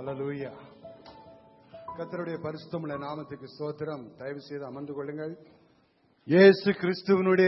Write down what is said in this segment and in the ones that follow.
ஹalleluya கர்த்தருடைய பரிசுத்தமுள்ள நாமத்துக்கு ஸ்தோத்திரம் தயவு செய்து அமர்ந்து கொள்ளுங்கள் இயேசு கிறிஸ்துவனுடைய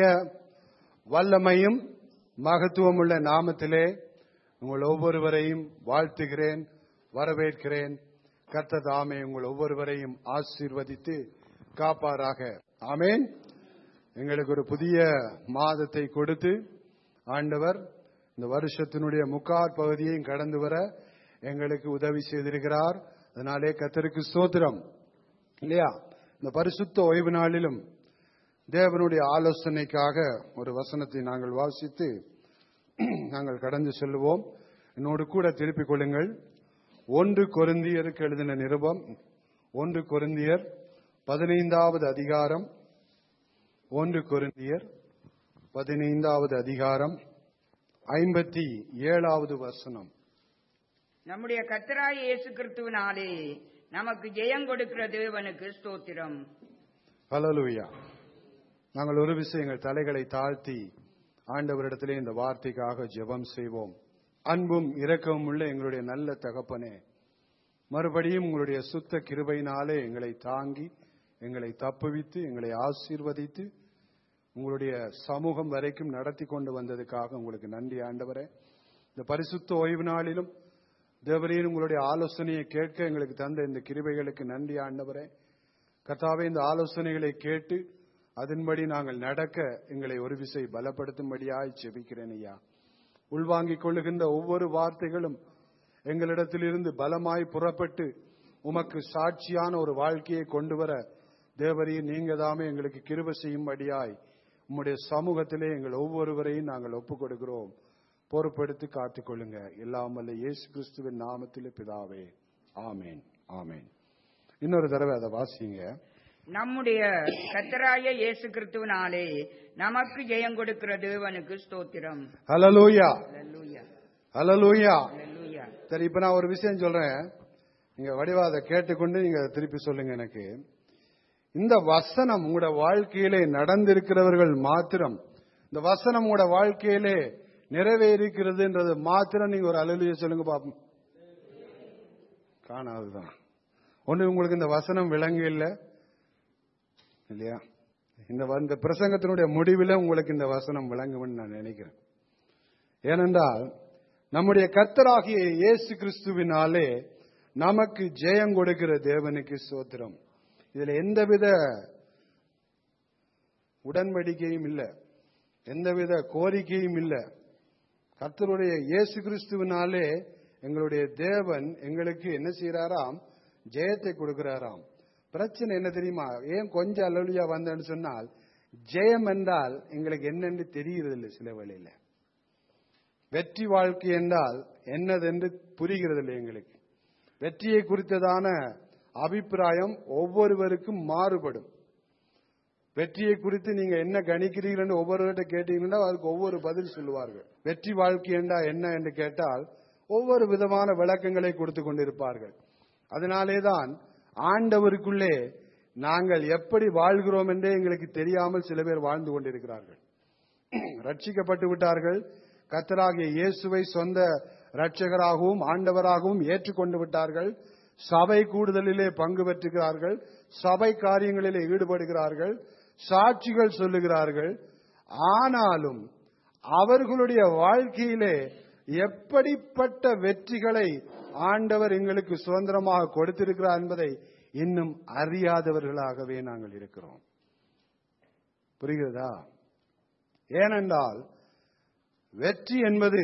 வல்லமையும் மகத்துவமுள்ள நாமத்திலே உங்கள் ஒவ்வொருவரையும் வாழ்த்துகிறேன் வரவேற்கிறேன் கர்த்தர் தாமே உங்கள் ஒவ்வொருவரையும் ஆசீர்வதித்து காப்பாராக ஆமென் எங்களுக்கு ஒரு புதிய மாதத்தை கொடுத்து ஆண்டவர் இந்த வருஷத்தினுடைய முக்கார் பகுதியையும் கடந்து வர எங்களுக்கு உதவி செய்திருக்கிறார் அதனாலே கத்தருக்கு ஸ்தோத்திரம் இல்லையா இந்த பரிசுத்த ஓய்வு நாளிலும் தேவனுடைய ஆலோசனைக்காக ஒரு வசனத்தை நாங்கள் வாசித்து நாங்கள் கடந்து செல்லுவோம் என்னோடு கூட திருப்பிக் கொள்ளுங்கள் ஒன்று கொருந்தியருக்கு எழுதின நிருபம் ஒன்று கொருந்தியர் பதினைந்தாவது அதிகாரம் ஒன்று கொருந்தியர் பதினைந்தாவது அதிகாரம் ஐம்பத்தி ஏழாவது வசனம் நம்முடைய கர்த்தராய இயேசு கிறிஸ்துவினாலே நமக்கு ஜெயம் கொடுக்கிற தேவனுக்கு ஸ்தோத்திரம் ஹalleluya நாங்கள் ஒரு விஷயங்கள் தலைகளை தாழ்த்தி ஆண்டவரிடத்திலே இந்த வார்த்தைக்காக ஜெபம் செய்வோம் அன்பும் இரக்கமும் உள்ள எங்களுடைய நல்ல தகப்பனே மறுபடியும் உங்களுடைய சுத்த கிருபையினாலே எங்களை தாங்கி எங்களை தப்புவித்து எங்களை ஆசீர்வதித்து உங்களுடைய சமூகம் வரைக்கும் நடத்தி கொண்டு வந்ததுக்காக உங்களுக்கு நன்றி ஆண்டவரே இந்த பரிசுத்த ஓய்வு நாளிலும் தேவரீர் உங்களுடைய ஆலோசனையை கேட்க எங்களுக்கு தந்த இந்த கிருபைகளுக்கு நன்றி ஆண்டவரே கர்த்தாவே இந்த ஆலோசனைகளை கேட்டு அதன்படி நாங்கள் நடக்க எங்களை ஒரு விசை பலப்படுத்தும்படியாய் செபிக்கிறேன் ஐயா உள்வாங்கிக் கொள்ளுகின்ற ஒவ்வொரு வார்த்தைகளும் எங்களிடத்திலிருந்து பலமாய் புறப்பட்டு உமக்கு சாட்சியான ஒரு வாழ்க்கையை கொண்டு வர தேவரீர் நீங்க தாமே எங்களுக்கு கிருப செய்யும்படியாய் உம்முடைய சமூகத்திலே எங்கள் ஒவ்வொருவரையும் நாங்கள் ஒப்புக் கொடுக்கிறோம் பொறுப்பெடுத்து காத்துக்கொள்ளுங்க எல்லாம் வல்ல இயேசு கிறிஸ்துவின் நாமத்திலே பிதாவே ஆமேன் ஆமேன் இன்னொரு தடவை அதை வாசிங்க நம்முடைய கர்த்தராய இயேசு கிறிஸ்துவினாலே நமக்கு ஜெயம் கொடுக்கிற தேவனுக்கு ஸ்தோத்திரம் ஹalleluya அல்லேலூயா ஹalleluya அல்லேலூயா சரி இப்ப நான் ஒரு விஷயம் சொல்றேன் நீங்க வடிவா அதை கேட்டுக்கொண்டு நீங்க அதை திருப்பி சொல்லுங்க எனக்கு இந்த வசனம் உங்களோட வாழ்க்கையிலே நடந்திருக்கிறவர்கள் மாத்திரம் இந்த வசனம் உங்களோட வாழ்க்கையிலே நிறைவேறிக்கிறதுன்றது மாத்திரம் நீங்க ஒரு அலுவலிய சொல்லுங்க பாப்போம் காணாதுதான் ஒண்ணு உங்களுக்கு இந்த வசனம் விளங்கு இல்லை இல்லையா இந்த வ- இந்த பிரசங்கத்தினுடைய முடிவில் உங்களுக்கு இந்த வசனம் விளங்கும்னு நான் நினைக்கிறேன் ஏனென்றால் நம்முடைய கர்த்தராகிய இயேசு கிறிஸ்துவினாலே நமக்கு ஜெயம் கொடுக்கிற தேவனுக்கு சோத்திரம் இதுல எந்தவித உடன்படிக்கையும் இல்லை எந்தவித கோரிக்கையும் இல்லை கர்த்தருடைய இயேசு கிறிஸ்துவினாலே எங்களுடைய தேவன் எங்களுக்கு என்ன செய்யறாராம் ஜெயத்தை கொடுக்கிறாராம் பிரச்சனை என்ன தெரியுமா ஏன் கொஞ்சம் அலுவலியா வந்தேன்னு சொன்னால் ஜெயம் என்றால் எங்களுக்கு என்னென்று தெரிகிறதில்லை சில வேளையில வெற்றி வாழ்க்கை என்றால் என்னதென்று புரிகிறதில்லை எங்களுக்கு வெற்றியை குறித்ததான அபிப்பிராயம் ஒவ்வொருவருக்கும் மாறுபடும் வெற்றியை குறித்து நீங்க என்ன கணிக்கிறீர்கள் ஒவ்வொருவர்கிட்ட கேட்டீங்கன்னா அதுக்கு ஒவ்வொரு பதில் சொல்லுவார்கள் வெற்றி வாழ்க்கை என்றா என்ன என்று கேட்டால் ஒவ்வொரு விதமான விளக்கங்களை கொடுத்து கொண்டிருப்பார்கள் அதனாலேதான் ஆண்டவருக்குள்ளே நாங்கள் எப்படி வாழ்கிறோம் என்றே எங்களுக்கு தெரியாமல் சில பேர் வாழ்ந்து கொண்டிருக்கிறார்கள் ரட்சிக்கப்பட்டு விட்டார்கள் கர்த்தராகிய இயேசுவை சொந்த ரட்சகராகவும் ஆண்டவராகவும் ஏற்றுக்கொண்டு விட்டார்கள் சபை கூடுதலிலே பங்கு பெற்றுகிறார்கள் சபை காரியங்களிலே ஈடுபடுகிறார்கள் சாட்சிகள் சொல்லுகிறார்கள் ஆனாலும் அவர்களுடைய வாழ்க்கையிலே எப்படிப்பட்ட வெற்றிகளை ஆண்டவர் எங்களுக்கு சுதந்திரமாக கொடுத்திருக்கிறார் என்பதை இன்னும் அறியாதவர்களாகவே நாங்கள் இருக்கிறோம் புரிகிறதா ஏனென்றால் வெற்றி என்பது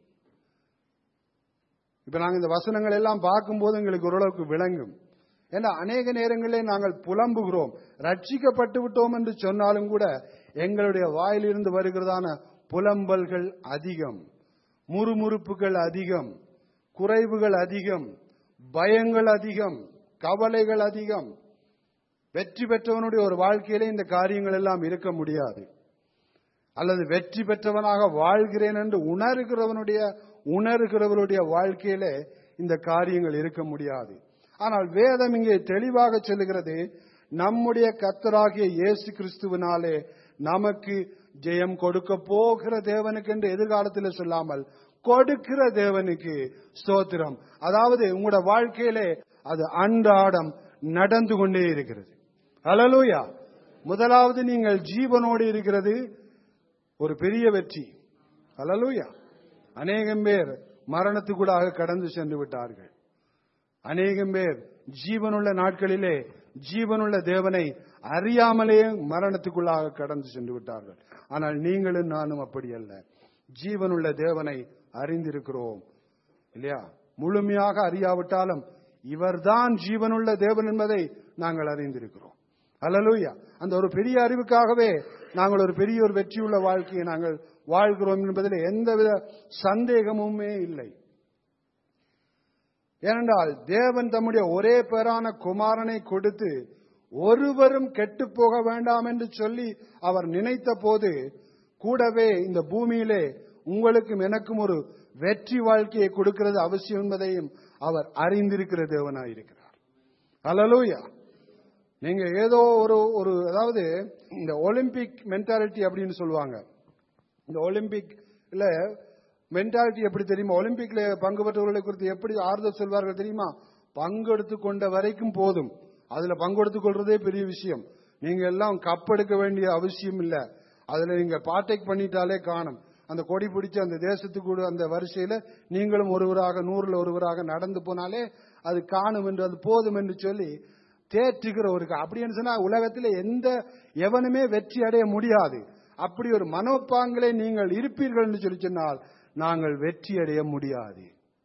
இப்ப நாங்க இந்த வசனங்கள் எல்லாம் பார்க்கும்போது எங்களுக்கு ஓரளவுக்கு விளங்கும் ஏன்னா அநேக நேரங்களிலே நாங்கள் புலம்புகிறோம் ரட்சிக்கப்பட்டு விட்டோம் என்று சொன்னாலும் கூட எங்களுடைய வாயிலிருந்து வருகிறதான புலம்பல்கள் அதிகம் முறுமுறுப்புகள் அதிகம் குறைவுகள் அதிகம் பயங்கள் அதிகம் கவலைகள் அதிகம் வெற்றி பெற்றவனுடைய ஒரு வாழ்க்கையிலே இந்த காரியங்கள் எல்லாம் இருக்க முடியாது அல்லது வெற்றி பெற்றவனாக வாழ்கிறேன் என்று உணர்கிறவனுடைய உணர்கிறவருடைய வாழ்க்கையிலே இந்த காரியங்கள் இருக்க முடியாது ஆனால் வேதம் இங்கே தெளிவாக சொல்லுகிறது நம்முடைய கத்தராகிய இயேசு கிறிஸ்துவினாலே நமக்கு ஜெயம் கொடுக்க போகிற தேவனுக்கு என்று எதிர்காலத்தில் சொல்லாமல் கொடுக்கிற தேவனுக்கு ஸ்தோத்திரம் அதாவது உங்களோட வாழ்க்கையிலே அது அன்றாடம் நடந்து கொண்டே இருக்கிறது ஹalleluya முதலாவது நீங்கள் ஜீவனோடு இருக்கிறது ஒரு பெரிய வெற்றி ஹalleluya அநேகம் பேர் மரணத்துக்குள்ளாக கடந்து சென்று விட்டார்கள் அநேகம் பேர் ஜீவனுள்ள நாட்களிலே ஜீவனுள்ள தேவனை அறியாமலே மரணத்துக்குள்ளாக கடந்து சென்று விட்டார்கள் ஆனால் நீங்களும் நானும் அப்படி அல்ல ஜீவனுள்ள தேவனை அறிந்திருக்கிறோம் இல்லையா முழுமையாக அறியாவிட்டாலும் இவர்தான் ஜீவனுள்ள தேவன் என்பதை நாங்கள் அறிந்திருக்கிறோம் அல்லலூயா அந்த ஒரு பெரிய அறிவுக்காகவே நாங்கள் ஒரு பெரிய ஒரு வெற்றியுள்ள வாழ்க்கையை நாங்கள் வாழ்கிறோம் என்பதில் எந்தவித சந்தேகமுமே இல்லை ஏனென்றால் தேவன் தம்முடைய ஒரே பேரான குமாரனை கொடுத்து ஒருவரும் கெட்டு போக வேண்டாம் என்று சொல்லி அவர் நினைத்த போது கூடவே இந்த பூமியிலே உங்களுக்கும் எனக்கும் ஒரு வெற்றி வாழ்க்கையை கொடுக்கிறது அவசியம் என்பதையும் அவர் அறிந்திருக்கிற தேவனாயிருக்கிறார் அலலூயா நீங்க ஏதோ ஒரு ஒரு அதாவது இந்த ஒலிம்பிக் மென்டாலிட்டி அப்படின்னு சொல்லுவாங்க இந்த ஒலிம்பிக்ல மென்டாலிட்டி எப்படி தெரியுமா ஒலிம்பிக்ல பங்கு பெற்றவர்களை குறித்து எப்படி ஆறுதல் சொல்வார்கள் தெரியுமா பங்கெடுத்து கொண்ட வரைக்கும் போதும் அதுல பங்கெடுத்துக் கொள்றதே பெரிய விஷயம் நீங்க எல்லாம் கப் எடுக்க வேண்டிய அவசியம் இல்ல அதுல நீங்க பார்ட்டேக் பண்ணிட்டாலே காணும் அந்த கொடி பிடிச்ச அந்த தேசத்துக்கு அந்த வரிசையில நீங்களும் ஒருவராக நூறுல ஒருவராக நடந்து போனாலே அது காணும் என்று அது போதும் என்று சொல்லி தேற்றுகிற ஒரு அப்படின்னு சொன்னா உலகத்தில் எந்த எவனுமே வெற்றி அடைய முடியாது அப்படி ஒரு மனோப்பாங்களை நீங்கள் இருப்பீர்கள் என்று சொல்லி சொன்னால் நாங்கள் வெற்றி அடைய முடியாது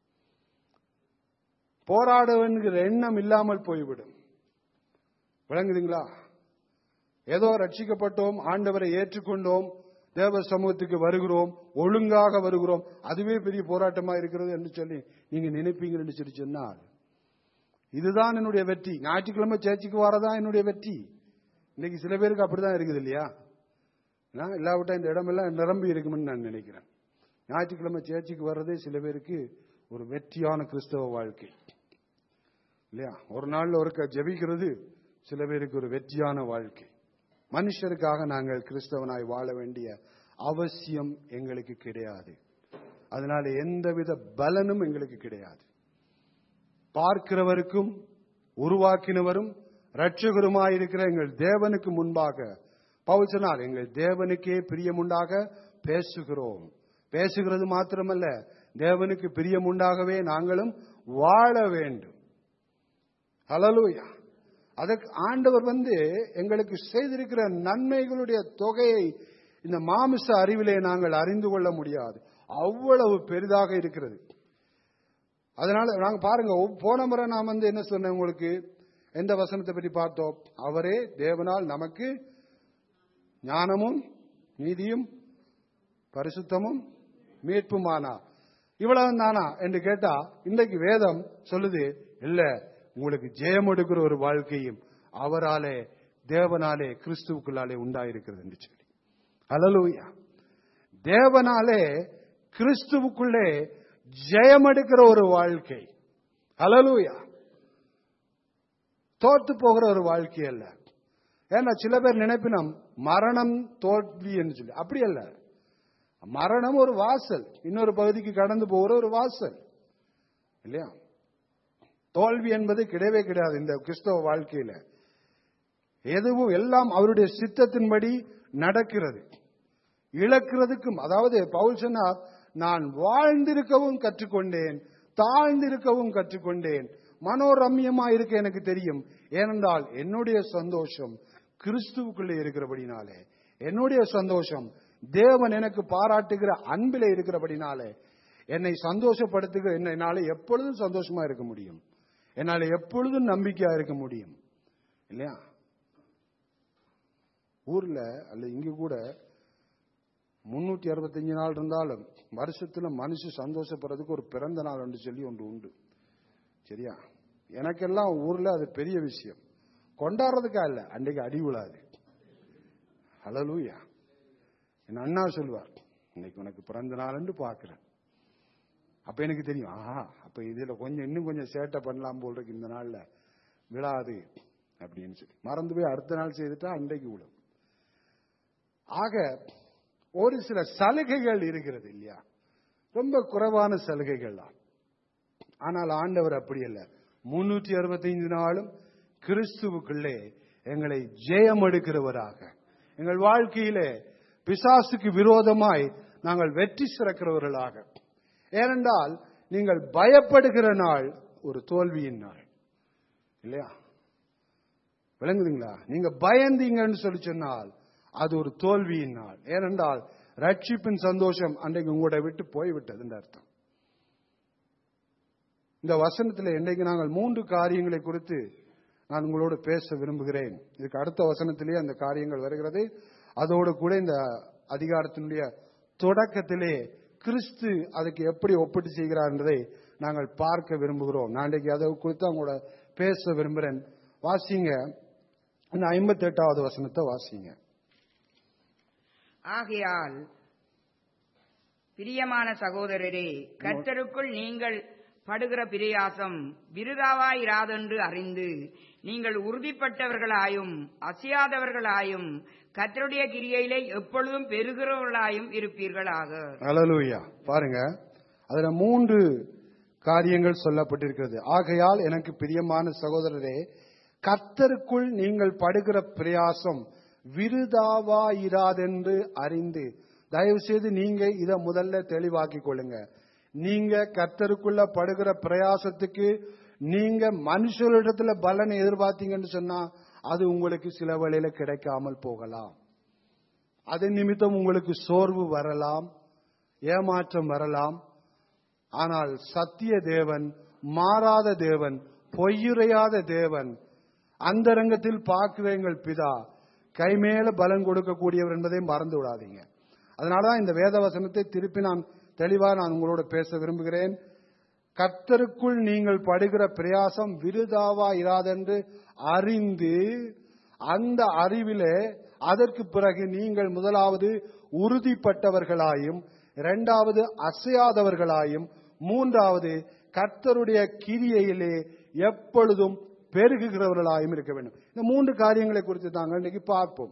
போராடுவன்கிற எண்ணம் இல்லாமல் போய்விடும் விளங்குதுங்களா ஏதோ ரட்சிக்கப்பட்டோம் ஆண்டவரை ஏற்றுக்கொண்டோம் தேவ சமூகத்துக்கு வருகிறோம் ஒழுங்காக வருகிறோம் அதுவே பெரிய போராட்டமா இருக்கிறது என்று சொல்லி நீங்க நினைப்பீங்க என்று சொல்லி சொன்னால் இதுதான் என்னுடைய வெற்றி ஞாயிற்றுக்கிழமை சேர்ச்சிக்கு வரதான் என்னுடைய வெற்றி இன்னைக்கு சில பேருக்கு அப்படிதான் இருக்குது இல்லையா நான் இல்லாவிட்டா இந்த இடமெல்லாம் நிரம்பி இருக்கும்னு நான் நினைக்கிறேன் ஞாயிற்றுக்கிழமை சேர்ச்சிக்கு வர்றதே சில பேருக்கு ஒரு வெற்றியான கிறிஸ்தவ வாழ்க்கை இல்லையா ஒரு நாள்ல ஒருக்க ஜெபிக்கிறது சில பேருக்கு ஒரு வெற்றியான வாழ்க்கை மனுஷருக்காக நாங்கள் கிறிஸ்தவனாய் வாழ வேண்டிய அவசியம் எங்களுக்கு கிடையாது அதனால எந்தவித பலனும் எங்களுக்கு கிடையாது பார்க்கிறவருக்கும் உருவாக்கினவரும் இரட்சகருமாயிருக்கிற எங்கள் தேவனுக்கு முன்பாக பவுல் சொன்னார் எங்கள் தேவனுக்கே பிரியமுண்டாக பேசுகிறோம் பேசுகிறது மாத்திரமல்ல தேவனுக்கு பிரியமுண்டாகவே நாங்களும் வாழ வேண்டும் ஹலலூயா அதற்கு ஆண்டவர் வந்து எங்களுக்கு செய்திருக்கிற நன்மைகளுடைய தொகையை இந்த மாமிச அறிவிலே நாங்கள் அறிந்து கொள்ள முடியாது அவ்வளவு பெரிதாக இருக்கிறது அதனால நாங்க பாருங்க போன முறை நான் வந்து என்ன சொன்னேன் உங்களுக்கு எந்த வசனத்தை பற்றி பார்த்தோம் அவரே தேவனால் நமக்கு ஞானமும் நீதியும் பரிசுத்தமும் மீட்புமானா இவ்வளவு தானா என்று கேட்டா இன்றைக்கு வேதம் சொல்லுது இல்ல உங்களுக்கு ஜெயம் எடுக்கிற ஒரு வாழ்க்கையும் அவராலே தேவனாலே கிறிஸ்துவுக்குள்ளாலே உண்டாயிருக்கிறது என்று சொல்லி அலலூயா தேவனாலே கிறிஸ்துவுக்குள்ளே ஜெயம் எடுக்கிற ஒரு வாழ்க்கை அலலூயா தோத்து போகிற ஒரு வாழ்க்கை அல்ல ஏன்னா சில பேர் நினைப்பினம் மரணம் தோல்வி என்று சொல்லி அப்படி அல்ல மரணம் ஒரு வாசல் இன்னொரு பகுதிக்கு கடந்து போகிற ஒரு வாசல் இல்லையா தோல்வி என்பது கிடையவே கிடையாது இந்த கிறிஸ்தவ வாழ்க்கையில எதுவும் எல்லாம் அவருடைய சித்தத்தின்படி நடக்கிறது இழக்கிறதுக்கும் அதாவது பவுல் சொன்னார் நான் வாழ்ந்திருக்கவும் கற்றுக்கொண்டேன் தாழ்ந்திருக்கவும் கற்றுக்கொண்டேன் மனோரம்யமா இருக்க எனக்கு தெரியும் ஏனென்றால் என்னுடைய சந்தோஷம் கிறிஸ்துவுக்குள்ளே இருக்கிறபடினாலே என்னுடைய சந்தோஷம் தேவன் எனக்கு பாராட்டுகிற அன்பிலே இருக்கிறபடினாலே என்னை சந்தோஷப்படுத்துகிற என்னால எப்பொழுதும் சந்தோஷமா இருக்க முடியும் என்னால எப்பொழுதும் நம்பிக்கையா இருக்க முடியும் இல்லையா ஊர்ல அல்ல இங்க கூட முன்னூத்தி அறுபத்தஞ்சு நாள் இருந்தாலும் வருஷத்துல மனுஷன் சந்தோஷப்படுறதுக்கு ஒரு பிறந்த நாள் என்று சொல்லி ஒன்று உண்டு சரியா எனக்கெல்லாம் ஊர்ல அது பெரிய விஷயம் கொண்டாடுறதுக்கா இல்ல அன்றைக்கு அடி விழாது அழலூயா என் அண்ணா சொல்வார் இன்னைக்கு உனக்கு பிறந்த நாள் என்று பாக்குறேன் அப்ப எனக்கு தெரியும் ஆஹா அப்ப இதுல கொஞ்சம் இன்னும் கொஞ்சம் சேட்டை பண்ணலாம் போல் இருக்கு இந்த நாள்ல விழாது அப்படின்னு சொல்லி மறந்து போய் அடுத்த நாள் செய்துட்டா அன்றைக்கு விழும் ஆக ஒரு சில சலுகைகள் இருக்கிறது இல்லையா ரொம்ப குறைவான சலுகைகள் தான் ஆனால் ஆண்டவர் அப்படி அல்ல முன்னூற்றி அறுபத்தைந்து நாளும் கிறிஸ்துவுக்குள்ளே எங்களை ஜெயம் எடுக்கிறவராக எங்கள் வாழ்க்கையிலே பிசாசுக்கு விரோதமாய் நாங்கள் வெற்றி சிறக்கிறவர்களாக ஏனென்றால் நீங்கள் பயப்படுகிற நாள் ஒரு தோல்வியின் நாள் இல்லையா விளங்குதுங்களா நீங்க பயந்தீங்கன்னு சொல்லி சொன்னால் அது ஒரு தோல்வியின் நாள் ஏனென்றால் ரட்சிப்பின் சந்தோஷம் அன்றைக்கு உங்களோட விட்டு போய்விட்டதுன்னு அர்த்தம் இந்த வசனத்தில் இன்றைக்கு நாங்கள் மூன்று காரியங்களை குறித்து நான் உங்களோடு பேச விரும்புகிறேன் இதுக்கு அடுத்த வசனத்திலே அந்த காரியங்கள் வருகிறது அதோடு கூட இந்த அதிகாரத்தினுடைய தொடக்கத்திலே கிறிஸ்து அதுக்கு எப்படி ஒப்பிட்டு செய்கிறார் என்பதை நாங்கள் பார்க்க விரும்புகிறோம் நான் இன்றைக்கு அதை குறித்து அவங்களோட பேச விரும்புகிறேன் வாசிங்க இந்த ஐம்பத்தி எட்டாவது வசனத்தை வாசிங்க ஆகையால் பிரியமான சகோதரரே கர்த்தருக்குள் நீங்கள் படுகிற பிரயாசம் விருதாவாயிராதென்று அறிந்து நீங்கள் உறுதிப்பட்டவர்களாயும் அசையாதவர்களாயும் கர்த்தருடைய கிரியையிலே எப்பொழுதும் பெருகிறவர்களாயும் இருப்பீர்களாக அலலூயா பாருங்க அதுல மூன்று காரியங்கள் சொல்லப்பட்டிருக்கிறது ஆகையால் எனக்கு பிரியமான சகோதரரே கர்த்தருக்குள் நீங்கள் படுகிற பிரயாசம் விருதாவாயிராதென்று அறிந்து தயவு செய்து நீங்க இத முதல்ல தெளிவாக்கிக் கொள்ளுங்க நீங்க கர்த்தருக்குள்ள படுகிற பிரயாசத்துக்கு நீங்க மனுஷர்களிடத்துல பலனை எதிர்பார்த்தீங்கன்னு சொன்னா அது உங்களுக்கு சில வழியில கிடைக்காமல் போகலாம் அது நிமித்தம் உங்களுக்கு சோர்வு வரலாம் ஏமாற்றம் வரலாம் ஆனால் சத்திய தேவன் மாறாத தேவன் பொய்யுரையாத தேவன் அந்தரங்கத்தில் பார்க்கிற எங்கள் பிதா கைமேல பலன் கொடுக்கக்கூடியவர் என்பதை மறந்து விடாதீங்க அதனாலதான் இந்த வேத வசனத்தை திருப்பி நான் தெளிவா நான் உங்களோட பேச விரும்புகிறேன் கர்த்தருக்குள் நீங்கள் படுகிற பிரயாசம் விருதாவா இராதென்று அறிந்து அந்த அறிவிலே அதற்கு பிறகு நீங்கள் முதலாவது உறுதிப்பட்டவர்களாயும் இரண்டாவது அசையாதவர்களாயும் மூன்றாவது கர்த்தருடைய கிரியையிலே எப்பொழுதும் பெருகுகிறவர்களாயும் இருக்க வேண்டும் இந்த மூன்று காரியங்களை குறித்து தாங்க இன்னைக்கு பார்ப்போம்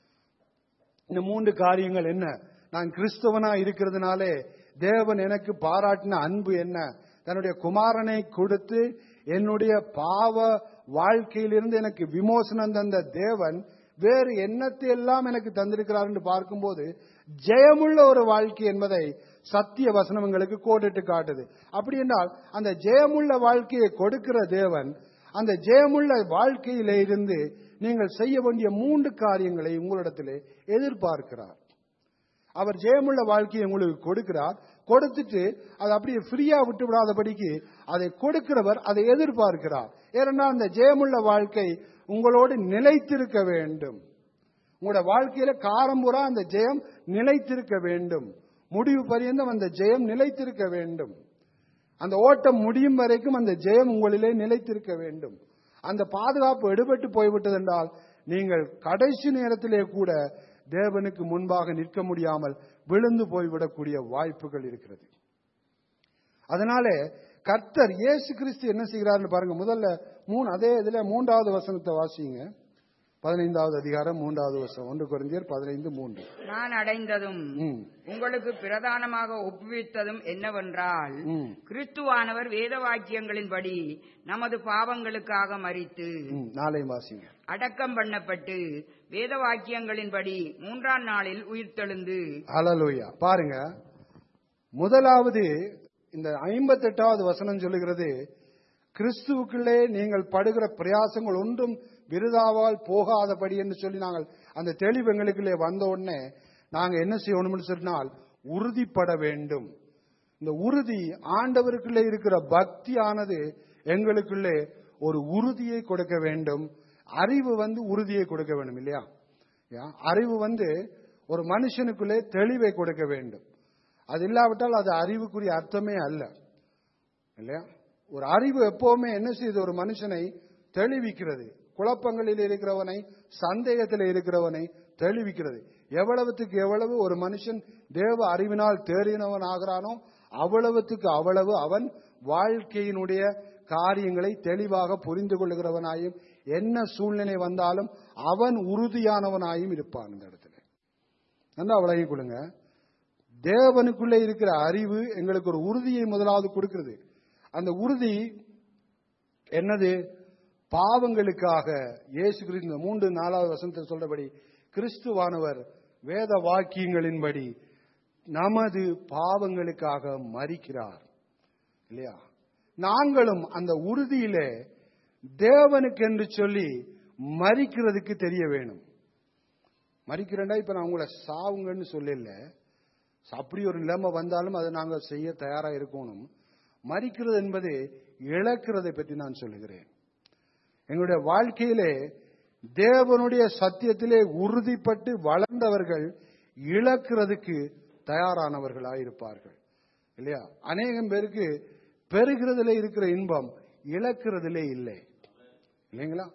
இந்த மூன்று காரியங்கள் என்ன நான் கிறிஸ்தவனா இருக்கிறதுனாலே தேவன் எனக்கு பாராட்டின அன்பு என்ன தன்னுடைய குமாரனை கொடுத்து என்னுடைய பாவ வாழ்க்கையிலிருந்து எனக்கு விமோசனம் தந்த தேவன் வேறு என்னத்தை எல்லாம் எனக்கு தந்திருக்கிறார் என்று பார்க்கும்போது ஜெயமுள்ள ஒரு வாழ்க்கை என்பதை சத்திய வசனங்களுக்கு கோடிட்டு காட்டுது அப்படி என்றால் அந்த ஜெயமுள்ள வாழ்க்கையை கொடுக்கிற தேவன் அந்த ஜெயமுள்ள வாழ்க்கையிலே இருந்து நீங்கள் செய்ய வேண்டிய மூன்று காரியங்களை உங்களிடத்திலே எதிர்பார்க்கிறார் அவர் ஜெயமுள்ள வாழ்க்கையை உங்களுக்கு கொடுக்கிறார் கொடுத்துட்டு அதை அப்படியே ஃப்ரீயா விட்டு விடாதபடிக்கு அதை கொடுக்கிறவர் அதை எதிர்பார்க்கிறார் ஏனென்றால் அந்த ஜெயமுள்ள வாழ்க்கை உங்களோடு நிலைத்திருக்க வேண்டும் உங்களோட வாழ்க்கையில காரம்புறா அந்த ஜெயம் நிலைத்திருக்க வேண்டும் முடிவு பரியந்தம் அந்த ஜெயம் நிலைத்திருக்க வேண்டும் அந்த ஓட்டம் முடியும் வரைக்கும் அந்த ஜெயம் உங்களிலே நிலைத்திருக்க வேண்டும் அந்த பாதுகாப்பு எடுபட்டு போய்விட்டது என்றால் நீங்கள் கடைசி நேரத்திலே கூட தேவனுக்கு முன்பாக நிற்க முடியாமல் விழுந்து போய்விடக்கூடிய வாய்ப்புகள் இருக்கிறது அதனாலே கர்த்தர் இயேசு கிறிஸ்து என்ன செய்கிறார்னு பாருங்க முதல்ல மூணு அதே இதுல மூன்றாவது வசனத்தை வாசிங்க பதினைந்தாவது அதிகாரம் மூன்றாவது வசனம் ஒன்று குறைந்தியர் பதினைந்து மூன்று நான் அடைந்ததும் ம், உங்களுக்கு பிரதானமாக ஒப்புவித்ததும் என்னவென்றால் ம், கிறிஸ்துவானவர் வேத வாக்கியங்களின்படி நமது பாவங்களுக்காக மரித்து ம், நாளையும் வாசிங்க அடக்கம் பண்ணப்பட்டு வேத வாக்கியங்களின்படி மூன்றாம் நாளில் உயிர்த்தெழுந்து ஹalleluya பாருங்க முதலாவது இந்த ஐம்பத்தெட்டாவது வசனம் சொல்லுகிறது கிறிஸ்துவுக்குள்ளே நீங்கள் படுகிற பிரயாசங்கள் ஒன்றும் விருதாவால் போகாதபடி என்று சொல்லி நாங்கள் அந்த தெளிவு எங்களுக்குள்ளே வந்த உடனே நாங்க என்ன செய்யணும்னு சொன்னால் உறுதிப்பட வேண்டும் இந்த உறுதி ஆண்டவருக்குள்ளே இருக்கிற பக்தியானது எங்களுக்குள்ளே ஒரு உறுதியை கொடுக்க வேண்டும் அறிவு வந்து உறுதியை கொடுக்க வேண்டும் இல்லையா யா, அறிவு வந்து ஒரு மனுஷனுக்குள்ளே தெளிவை கொடுக்க வேண்டும் அது இல்லாவிட்டால் அது அறிவுக்குரிய அர்த்தமே அல்ல இல்லையா ஒரு அறிவு எப்பவுமே என்ன செய்யுது ஒரு மனுஷனை தெளிவிக்கிறது குழப்பங்களில் இருக்கிறவனை சந்தேகத்தில் இருக்கிறவனை தெளிவிக்கிறது எவ்வளவுத்துக்கு எவ்வளவு ஒரு மனுஷன் தேவ அறிவினால் தேறினவன் ஆகிறானோ அவ்வளவுத்துக்கு அவ்வளவு அவன் வாழ்க்கையினுடைய காரியங்களை தெளிவாக புரிந்து கொள்ளுகிறவனாயும் என்ன சூழ்நிலை வந்தாலும் அவன் உறுதியானவனாயும் இருப்பான் இந்த இடத்துல நல்லா விளங்கிக் கொள்ளுங்க தேவனுக்குள்ளே இருக்கிற அறிவு எங்களுக்கு ஒரு உறுதியை முதலாவது கொடுக்கிறது அந்த உறுதி என்னது பாவங்களுக்காக இயேசு கிறிஸ்து இந்த மூன்று நாலாவது வசனத்தில் சொல்றபடி கிறிஸ்துவானவர் வேத வாக்கியங்களின்படி நமது பாவங்களுக்காக மறிக்கிறார் இல்லையா நாங்களும் அந்த உறுதியிலே தேவனுக்கு என்று சொல்லி மறிக்கிறதுக்கு தெரிய வேணும் மறிக்கிறேன்டா இப்ப நான் உங்களை சாவுங்கன்னு சொல்லல அப்படி ஒரு நிலைமை வந்தாலும் அதை நாங்கள் செய்ய தயாரா இருக்கணும் மறிக்கிறது என்பது இழக்கிறதை பற்றி நான் சொல்லுகிறேன் எங்களுடைய வாழ்க்கையிலே தேவனுடைய சத்தியத்திலே உறுதிப்பட்டு வளர்ந்தவர்கள் இழக்கிறதுக்கு தயாரானவர்களாயிருப்பார்கள் இல்லையா அநேகம் பேருக்கு பெறுகிறதுல இருக்கிற இன்பம் இழக்கிறதுலே இல்லை இல்லைங்களா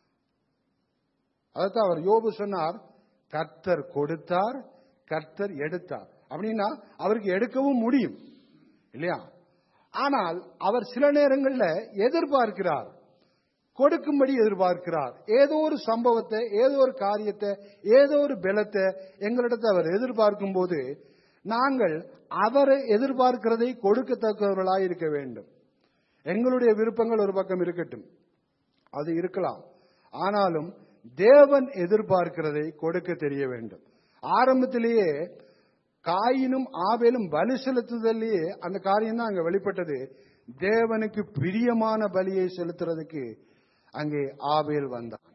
அதைத்தான் அவர் யோபு சொன்னார் கர்த்தர் கொடுத்தார் கர்த்தர் எடுத்தார் அப்படின்னா அவருக்கு எடுக்கவும் முடியும் இல்லையா ஆனால் அவர் சில நேரங்களில் எதிர்பார்க்கிறார் கொடுக்கும்படி எதிர்பார்க்கிறார் ஏதோ ஒரு சம்பவத்தை ஏதோ ஒரு காரியத்தை ஏதோ ஒரு பலத்தை எங்களிடத்தை அவர் எதிர்பார்க்கும் போது நாங்கள் அவரை எதிர்பார்க்கிறதை கொடுக்கத்தக்கவர்களாய் இருக்க வேண்டும் எங்களுடைய விருப்பங்கள் ஒரு பக்கம் இருக்கட்டும் அது இருக்கலாம் ஆனாலும் தேவன் எதிர்பார்க்கிறதை கொடுக்க தெரிய வேண்டும் ஆரம்பத்திலேயே காயினும் ஆவேலும் பலி செலுத்துதலையே அந்த காரியம் தான் அங்க வெளிப்பட்டது தேவனுக்கு பிரியமான பலியை செலுத்துறதுக்கு அங்கே ஆவேல் வந்தான்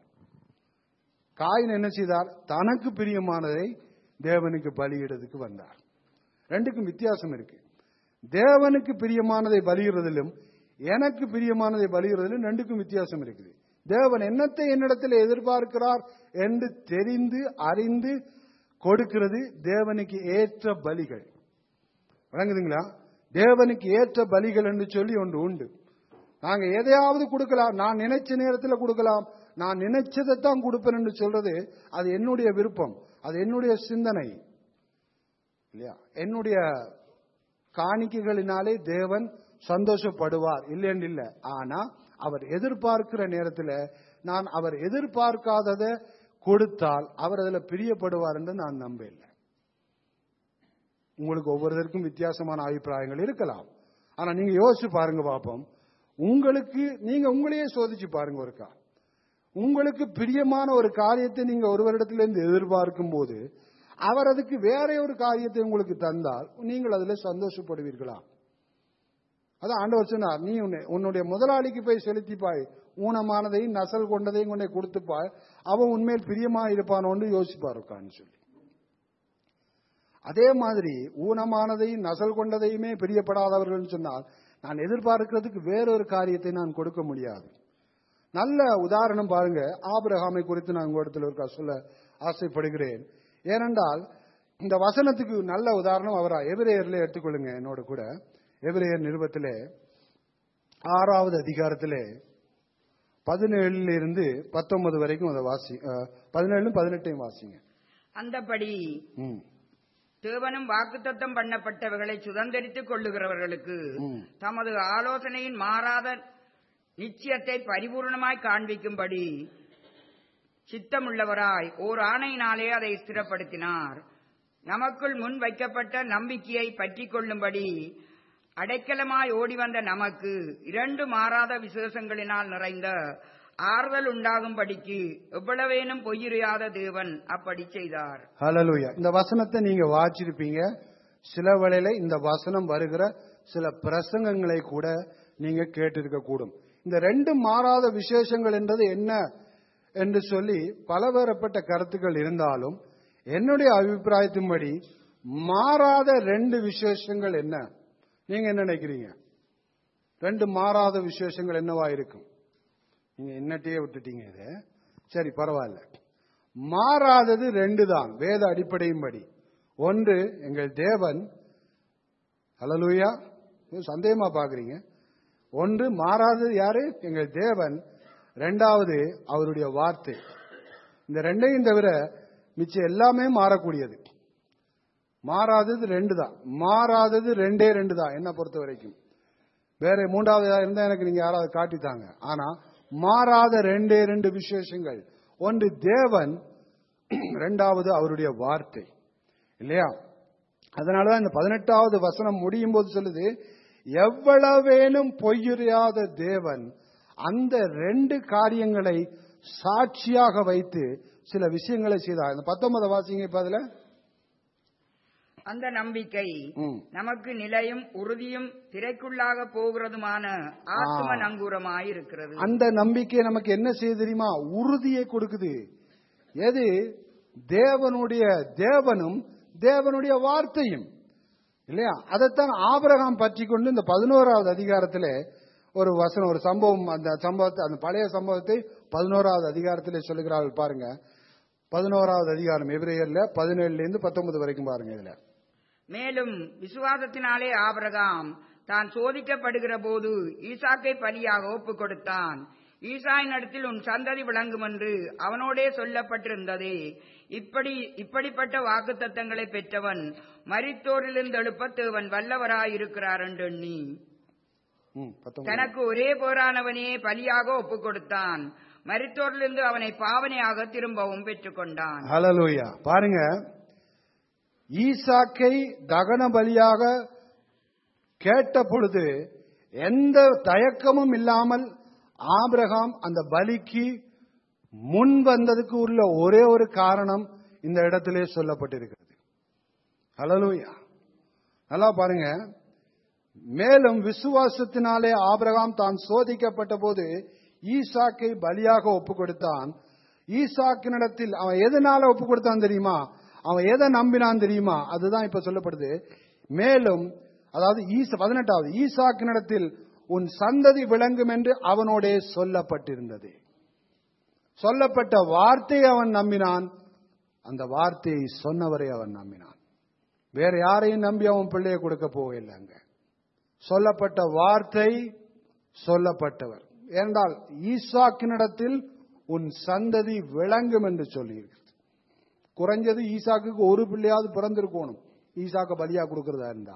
காயின் என்ன செய்தார் தனக்கு பிரியமானதை தேவனுக்கு பலியிடதுக்கு வந்தார் ரெண்டுக்கும் வித்தியாசம் இருக்கு தேவனுக்கு பிரியமானதை பலியிடுறதிலும் எனக்கு பிரியமானதை பலியிடுறதிலும் ரெண்டுக்கும் வித்தியாசம் இருக்குது தேவன் என்னத்தை என்னிடத்தில் எதிர்பார்க்கிறார் என்று தெரிந்து அறிந்து கொடுக்கிறது தேவனுக்கு ஏற்ற பலிகள் வழங்குதுங்களா தேவனுக்கு ஏற்ற பலிகள் என்று சொல்லி ஒன்று உண்டு நாங்க எதையாவது கொடுக்கலாம் நான் நினைச்ச நேரத்தில் கொடுக்கலாம் நான் நினைச்சதை தான் கொடுப்பேன் என்று சொல்றது அது என்னுடைய விருப்பம் அது என்னுடைய சிந்தனை இல்லையா என்னுடைய காணிக்கைகளினாலே தேவன் சந்தோஷப்படுவார் இல்லைன்னு இல்லை ஆனா அவர் எதிர்பார்க்கிற நேரத்தில் நான் அவர் எதிர்பார்க்காததை கொடுத்தால் அவர் அதில் பிரியப்படுவார் என்று நான் நம்பல உங்களுக்கு ஒவ்வொருத்தருக்கும் வித்தியாசமான அபிப்பிராயங்கள் இருக்கலாம் ஆனா நீங்க யோசிச்சு பாருங்க பாப்போம் உங்களுக்கு நீங்க உங்களையே சோதிச்சு பாருங்க ஒருக்கா உங்களுக்கு பிரியமான ஒரு காரியத்தை நீங்க ஒருவரிடத்திலிருந்து எதிர்பார்க்கும் போது அவர் அதுக்கு வேற ஒரு காரியத்தை உங்களுக்கு தந்தால் நீங்கள் அதுல சந்தோஷப்படுவீர்களா அதான் ஆண்டவர் சொன்னார் நீ உன்னை- உன்னுடைய முதலாளிக்கு போய் செலுத்திப்பாய் ஊனமானதையும் நசல் கொண்டதையும் உன்னை கொடுத்துப்பாய் அவன் உண்மையில் பிரியமா இருப்பானோன்னு யோசிப்பாருக்கான்னு சொல்லி அதே மாதிரி ஊனமானதையும் நசல் கொண்டதையுமே பிரியப்படாதவர்கள் சொன்னால் நான் எதிர்பார்க்கிறதுக்கு வேறொரு காரியத்தை நான் கொடுக்க முடியாது நல்ல உதாரணம் பாருங்க ஆபிரகாமை குறித்து நான் உங்க இடத்துல இருக்கா சொல்ல ஆசைப்படுகிறேன் ஏனென்றால் இந்த வசனத்துக்கு நல்ல உதாரணம் அவரா எபிரேயர்ல எடுத்துக்கொள்ளுங்க என்னோட கூட எபிரேயர் நிருபத்திலே ஆறாவது அதிகாரத்திலே பதினேழுல இருந்து பத்தொன்பது வரைக்கும் அதை வாசி பதினேழு பதினெட்டையும் வாசிங்க அந்தபடி ம் தேவனும் வாக்குத்தத்தம் பண்ணப்பட்டவர்களை சுதந்திரித்துக் கொள்ளுகிறவர்களுக்கு ம். தமது ஆலோசனையின் மாறாத நிச்சயத்தை பரிபூர்ணமாய் காண்பிக்கும்படி சித்தமுள்ளவராய் ஓர் ஆணையினாலே அதை ஸ்திரப்படுத்தினார் நமக்குள் முன் வைக்கப்பட்ட நம்பிக்கையை பற்றிக் கொள்ளும்படி அடைக்கலமாய் ஓடி வந்த நமக்கு இரண்டு மாறாத விசேஷங்களினால் நிறைந்த ஆறுதல் உண்டாகும்படிக்கு எவ்வளவேனும் பொய்யுரையாத தேவன் அப்படி செய்தார் ஹalleluya இந்த வசனத்தை நீங்க வாச்சிருப்பீங்க சில வேளையில இந்த வசனம் வருகிற சில பிரசங்கங்களை கூட நீங்க கேட்டிருக்க கூடும் இந்த ரெண்டு மாறாத விசேஷங்கள் என்றது என்ன என்று சொல்லி பலவேறப்பட்ட கருத்துக்கள் இருந்தாலும் என்னுடைய அபிப்பிராயத்தின்படி மாறாத ரெண்டு விசேஷங்கள் என்ன நீங்க என்ன நினைக்கிறீங்க ரெண்டு மாறாத விசேஷங்கள் என்னவா இருக்கும் நீங்க என்னட்டையே விட்டுட்டீங்க இதை சரி பரவாயில்ல மாறாதது ரெண்டு தான் வேத அடிப்படையின்படி ஒன்று எங்கள் தேவன் ஹalleluya சந்தேகமா பாக்குறீங்க ஒன்று மாறாதது யாரு எங்கள் தேவன் ரெண்டாவது அவருடைய வார்த்தை இந்த ரெண்டையும் தவிர மிச்சம் எல்லாமே மாறக்கூடியது மாறாதது ரெண்டு தான் மாறாதது ரெண்டே ரெண்டு தான் என்ன பொறுத்த வரைக்கும் வேற மூன்றாவது ஏதாவது இருந்தா எனக்கு நீங்க யாராவது காட்டித்தாங்க ஆனா மாறாத ரெண்டே ரெண்டு விசேஷங்கள் ஒன்று தேவன் ரெண்டாவது அவருடைய வார்த்தை இல்லையா அதனாலதான் இந்த பதினெட்டாவது வசனம் முடியும் போது சொல்லுது எவ்வளவேனும் பொய்யுரையாத தேவன் அந்த ரெண்டு காரியங்களை சாட்சியாக வைத்து சில விஷயங்களை செய்தார் இந்த பத்தொன்பது வாசிங்க இப்ப அதுல அந்த நம்பிக்கை ம். நமக்கு நிலையும் உறுதியும் திரைக்குள்ளாக போகிறதுமான ஆத்ம ஆ. நங்கூரமாயிருக்கிறது அந்த நம்பிக்கை நமக்கு என்ன செய்ய தெரியுமா உறுதியை கொடுக்குது எது தேவனுடைய தேவனும் தேவனுடைய வார்த்தையும் இல்லையா அதைத்தான் ஆபிரகாம் பற்றி கொண்டு இந்த பதினோராவது அதிகாரத்துல ஒரு வசனம் ஒரு சம்பவம் அந்த சம்பவத்தை அந்த பழைய சம்பவத்தை பதினோராவது அதிகாரத்திலே சொல்லுகிறார்கள் பாருங்க பதினோராவது அதிகாரம் எபிரேயர்ல பதினேழுல இருந்து பத்தொன்பது வரைக்கும் பாருங்க இதுல மேலும் விசுவாசத்தினாலே ஆபிரகாம் தான் சோதிக்கப்படுகிற போது ஈசாக்கை பலியாக ஒப்புக் கொடுத்தான் ஈசாயின் இடத்தில் உன் சந்ததி விளங்கும் என்று அவனோடே சொல்லப்பட்டிருந்ததே இப்படி இப்படிப்பட்ட வாக்குத்தத்தங்களை பெற்றவன் மரித்தோரிலிருந்து எழுப்ப தேவன் வல்லவராயிருக்கிறார் என்று எண்ணி ம், பத்தொன்பது தனக்கு ஒரே போரானவனே பலியாக ஒப்புக் கொடுத்தான் மரித்தோரிலிருந்து அவனை பாவனையாக திரும்பவும் பெற்றுக்கொண்டான் ஹalleluya பாருங்க ஈசாக்கை தகன பலியாக கேட்ட பொழுது எந்த தயக்கமும் இல்லாமல் ஆபிரகாம் அந்த பலிக்கு முன் வந்ததுக்கு உள்ள ஒரே ஒரு காரணம் இந்த இடத்திலே சொல்லப்பட்டிருக்கிறது ஹalleluya நல்லா பாருங்க மேலும் விசுவாசத்தினாலே ஆபிரகாம் தான் சோதிக்கப்பட்ட போது ஈசாக்கை பலியாக ஒப்பு கொடுத்தான் ஈசாக்கினிடத்தில் அவன் எதனால ஒப்பு கொடுத்தான் தெரியுமா அவன் எதை நம்பினான் தெரியுமா அதுதான் இப்ப சொல்லப்படுது மேலும் அதாவது ஈச பதினெட்டாவது ஈசாக்கினிடத்தில் உன் சந்ததி விளங்கும் என்று அவனோடே சொல்லப்பட்டிருந்தது சொல்லப்பட்ட வார்த்தையை அவன் நம்பினான் அந்த வார்த்தையை சொன்னவரை அவன் நம்பினான் வேற யாரையும் நம்பி அவன் பிள்ளையை கொடுக்க போகவில்லை அங்க சொல்லப்பட்ட வார்த்தை சொல்லப்பட்டவர் ஏனென்றால் ஈசாக்கினிடத்தில் உன் சந்ததி விளங்கும் என்று சொல்லியிருக்கிறது குறைஞ்சது ஈசாக்குக்கு ஒரு பிள்ளையாவது பிறந்திருக்கணும் ஈசாக்க பலியா கொடுக்கறதா இருந்தா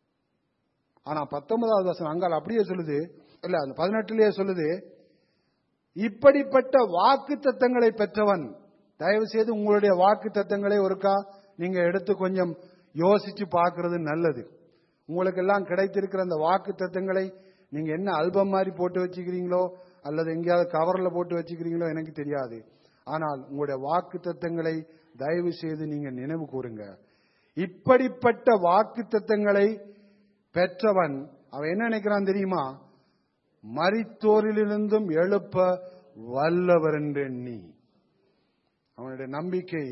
ஆனா பத்தொன்பதாவது வசனம் அங்கால் அப்படியே சொல்லுது இல்ல அந்த பதினெட்டுலயே சொல்லுது இப்படிப்பட்ட வாக்கு தத்தங்களை பெற்றவன் தயவு செய்து உங்களுடைய வாக்கு தத்தங்களை ஒருக்கா நீங்க எடுத்து கொஞ்சம் யோசிச்சு பார்க்கிறது நல்லது உங்களுக்கு எல்லாம் கிடைத்திருக்கிற அந்த வாக்கு தத்தங்களை நீங்க என்ன ஆல்பம் மாதிரி போட்டு வச்சுக்கிறீங்களோ அல்லது எங்கேயாவது கவர்ல போட்டு வச்சுக்கிறீங்களோ எனக்கு தெரியாது ஆனால் உங்களுடைய வாக்கு தத்தங்களை தயவு செய்து நீங்க நினைவு கூறுங்க இப்படிப்பட்ட வாக்கு தத்தங்களை பெற்றவன் அவன் என்ன நினைக்கிறான் தெரியுமா மரித்தோரிலிருந்தும் எழுப்ப வல்லவர் என்று எண்ணி அவனுடைய நம்பிக்கை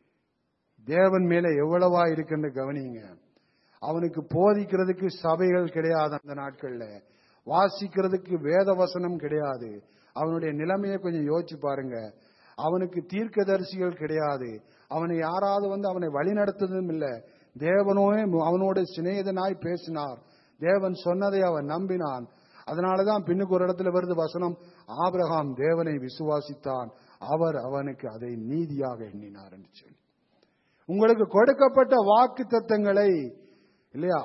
தேவன் மேல எவ்வளவா இருக்குன்னு கவனிங்க அவனுக்கு போதிக்கிறதுக்கு சபைகள் கிடையாது அந்த நாட்கள்ல வாசிக்கிறதுக்கு வேத வசனம் கிடையாது அவனுடைய நிலைமையை கொஞ்சம் யோசிச்சு பாருங்க அவனுக்கு தீர்க்கதரிசிகள் கிடையாது அவனை யாராவது வந்து அவனை வழி நடத்துறதும் இல்ல தேவனோவே அவனோட சிநேகிதனாய் பேசினார் தேவன் சொன்னதை அவன் நம்பினான் அதனாலதான் பின்னுக்கு ஒரு இடத்துல வருது வசனம் ஆபிரகாம் தேவனை விசுவாசித்தான் அவர் அவனுக்கு அதை நீதியாக எண்ணினார் என்று சொல்லி உங்களுக்கு கொடுக்கப்பட்ட வாக்கு தத்தங்களை இல்லையா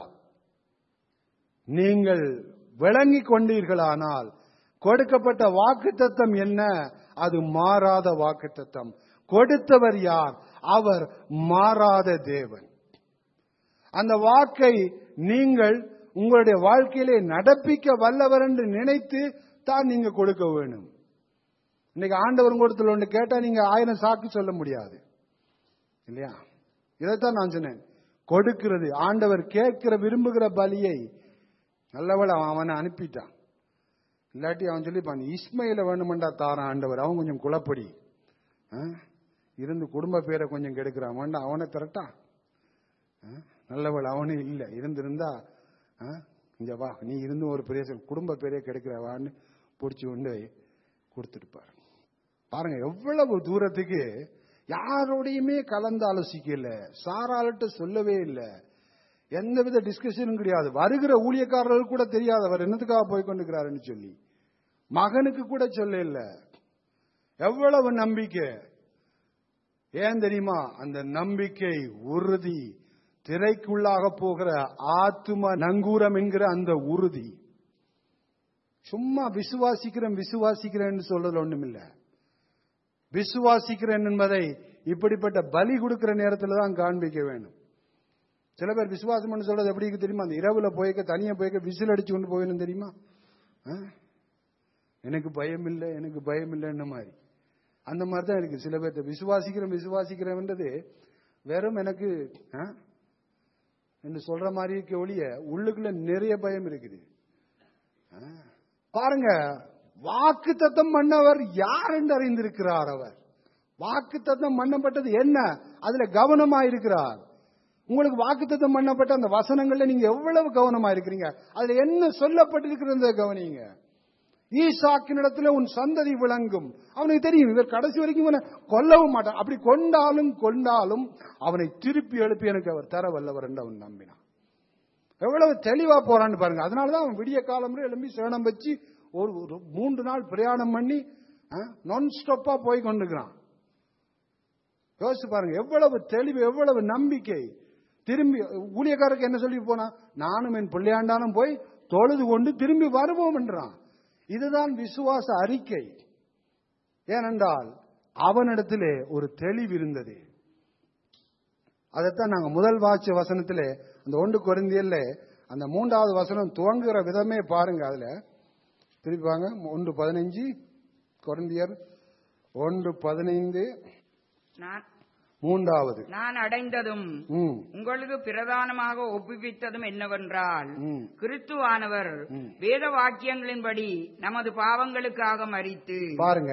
நீங்கள் விளங்கிக் கொண்டீர்களானால் கொடுக்கப்பட்ட வாக்கு தத்தம் என்ன அது மாறாத வாக்கு தத்தம் கொடுத்தவர் யார் அவர் மாறாத தேவன் அந்த வாக்கை நீங்கள் உங்களுடைய வாழ்க்கையிலே நடப்பிக்க வல்லவர் என்று நினைத்து தான் நீங்க கொடுக்க வேணும் இன்னைக்கு ஆண்டவர் உங்களிடத்தில் ஒன்று கேட்டா நீங்க ஆயிரம் சாக்கு சொல்ல முடியாது இல்லையா இதைத்தான் நான் சொன்னேன் கொடுக்கிறது ஆண்டவர் கேட்கிற விரும்புகிற பலியை நல்லவள் அவன் அவனை அனுப்பிட்டான் இல்லாட்டி அவன் சொல்லிப்பான் இஸ்மையில வேணுமெண்டா தாரான் ஆண்டவர் அவன் கொஞ்சம் குழப்படி ஆ? இருந்து குடும்ப பேரை கொஞ்சம் கெடுக்கிறான் வேண்டாம் அவனை திரட்டான் ஆ? நல்லவள் அவனு இல்ல இருந்திருந்தா ஆ? இங்க வா நீ இருந்து ஒரு பெரிய சொல், குடும்ப பேரே கெடுக்கிறவான்னு பிடிச்சி கொண்டு கொடுத்துருப்பாரு பாருங்க எவ்வளவு தூரத்துக்கு யாரோடையுமே கலந்து ஆலோசிக்கல சாராள்கிட்ட சொல்லவே இல்லை எந்தவித டிஸ்கஷனும் கிடையாது வருகிற ஊழியக்காரர்கள் கூட தெரியாது அவர் என்னத்துக்காக போய் கொண்டிருக்கிறாருன்னு சொல்லி மகனுக்கு கூட சொல்ல இல்ல எவ்வளவு நம்பிக்கை ஏன் தெரியுமா அந்த நம்பிக்கை உறுதி திரைக்குள்ளாக போகிற ஆத்தும நங்கூரம் என்கிற அந்த உறுதி சும்மா விசுவாசிக்கிறேன் விசுவாசிக்கிறேன்னு சொல்றது ஒண்ணுமில்ல விசுவாசிக்கிறேன் என்பதை இப்படிப்பட்ட பலி கொடுக்கிற நேரத்தில் தான் காண்பிக்க வேண்டும் சில பேர் விசுவாசம் பண்ண சொல்றது எப்படி இருக்கு தெரியுமா அந்த இரவுல போய்க்க தனியா போய்க்க விசில் அடிச்சு கொண்டு போயிடும் தெரியுமா ஆ? எனக்கு பயம் இல்லை எனக்கு பயம் இல்லைன்ன மாதிரி அந்த மாதிரி தான் இருக்கு சில பேர்த்த விசுவாசிக்கிறேன் விசுவாசிக்கிறேன்ன்றது வெறும் எனக்கு ஆ? என்று சொல்ற மாதிரி இருக்க ஒழிய உள்ளுக்குள்ள நிறைய பயம் இருக்குது ஆ? பாருங்க வாக்கு தத்தம் பண்ணவர் யார் என்று அறிந்திருக்கிறார் அவர் வாக்கு தத்தம் பண்ணப்பட்டது என்ன அதுல கவனமா இருக்கிறார் உங்களுக்கு வாக்குத்தத்தம் பண்ணப்பட்ட அந்த வசனங்கள்ல நீங்க எவ்வளவு கவனமா இருக்கிறீங்க அதுல என்ன சொல்லப்பட்டிருக்கிறத கவனிங்க ஈசாக்கினிடத்துல உன் சந்ததி விளங்கும் அவனுக்கு தெரியும் இவர் கடைசி வரைக்கும் இவனை கொல்லவும் மாட்டான் அப்படி கொண்டாலும் கொண்டாலும் அவனை திருப்பி எழுப்பி எனக்கு அவர் தர வல்லவர் என்று அவன் நம்பினான் எவ்வளவு தெளிவா போறான்னு பாருங்க அதனாலதான் அவன் விடிய காலம் எழும்பி சேனம் வச்சு ஒரு ஒரு மூன்று நாள் பிரயாணம் பண்ணி நான் ஸ்டாப்பா போய் கொண்டிருக்கிறான் யோசிச்சு பாருங்க எவ்வளவு தெளிவு எவ்வளவு நம்பிக்கை திரும்பி ஊழியக்காரருக்கு என்ன சொல்லி போனா நானும் என் பிள்ளையாண்டானும் போய் தொழுது கொண்டு திரும்பி வருவோம் என்றான் இதுதான் விசுவாச அறிக்கை ஏனென்றால் அவனிடத்திலே ஒரு தெளிவு இருந்தது அதைத்தான் நாங்க முதல் வாட்சிய வசனத்திலே அந்த ஒன்று குறைந்தியல்ல அந்த மூன்றாவது வசனம் துவங்குகிற விதமே பாருங்க அதுல திருப்பி வாங்க ஒன்று பதினஞ்சு குறைந்தியர் ஒன்று பதினைந்து நான் மூன்றாவது நான் அடைந்ததும் ம் உங்களுக்கு பிரதானமாக ஒப்புவித்ததும் என்னவென்றால் ம். கிறிஸ்துவானவர் ம். வேத வாக்கியங்களின்படி நமது பாவங்களுக்காக மரித்து பாருங்க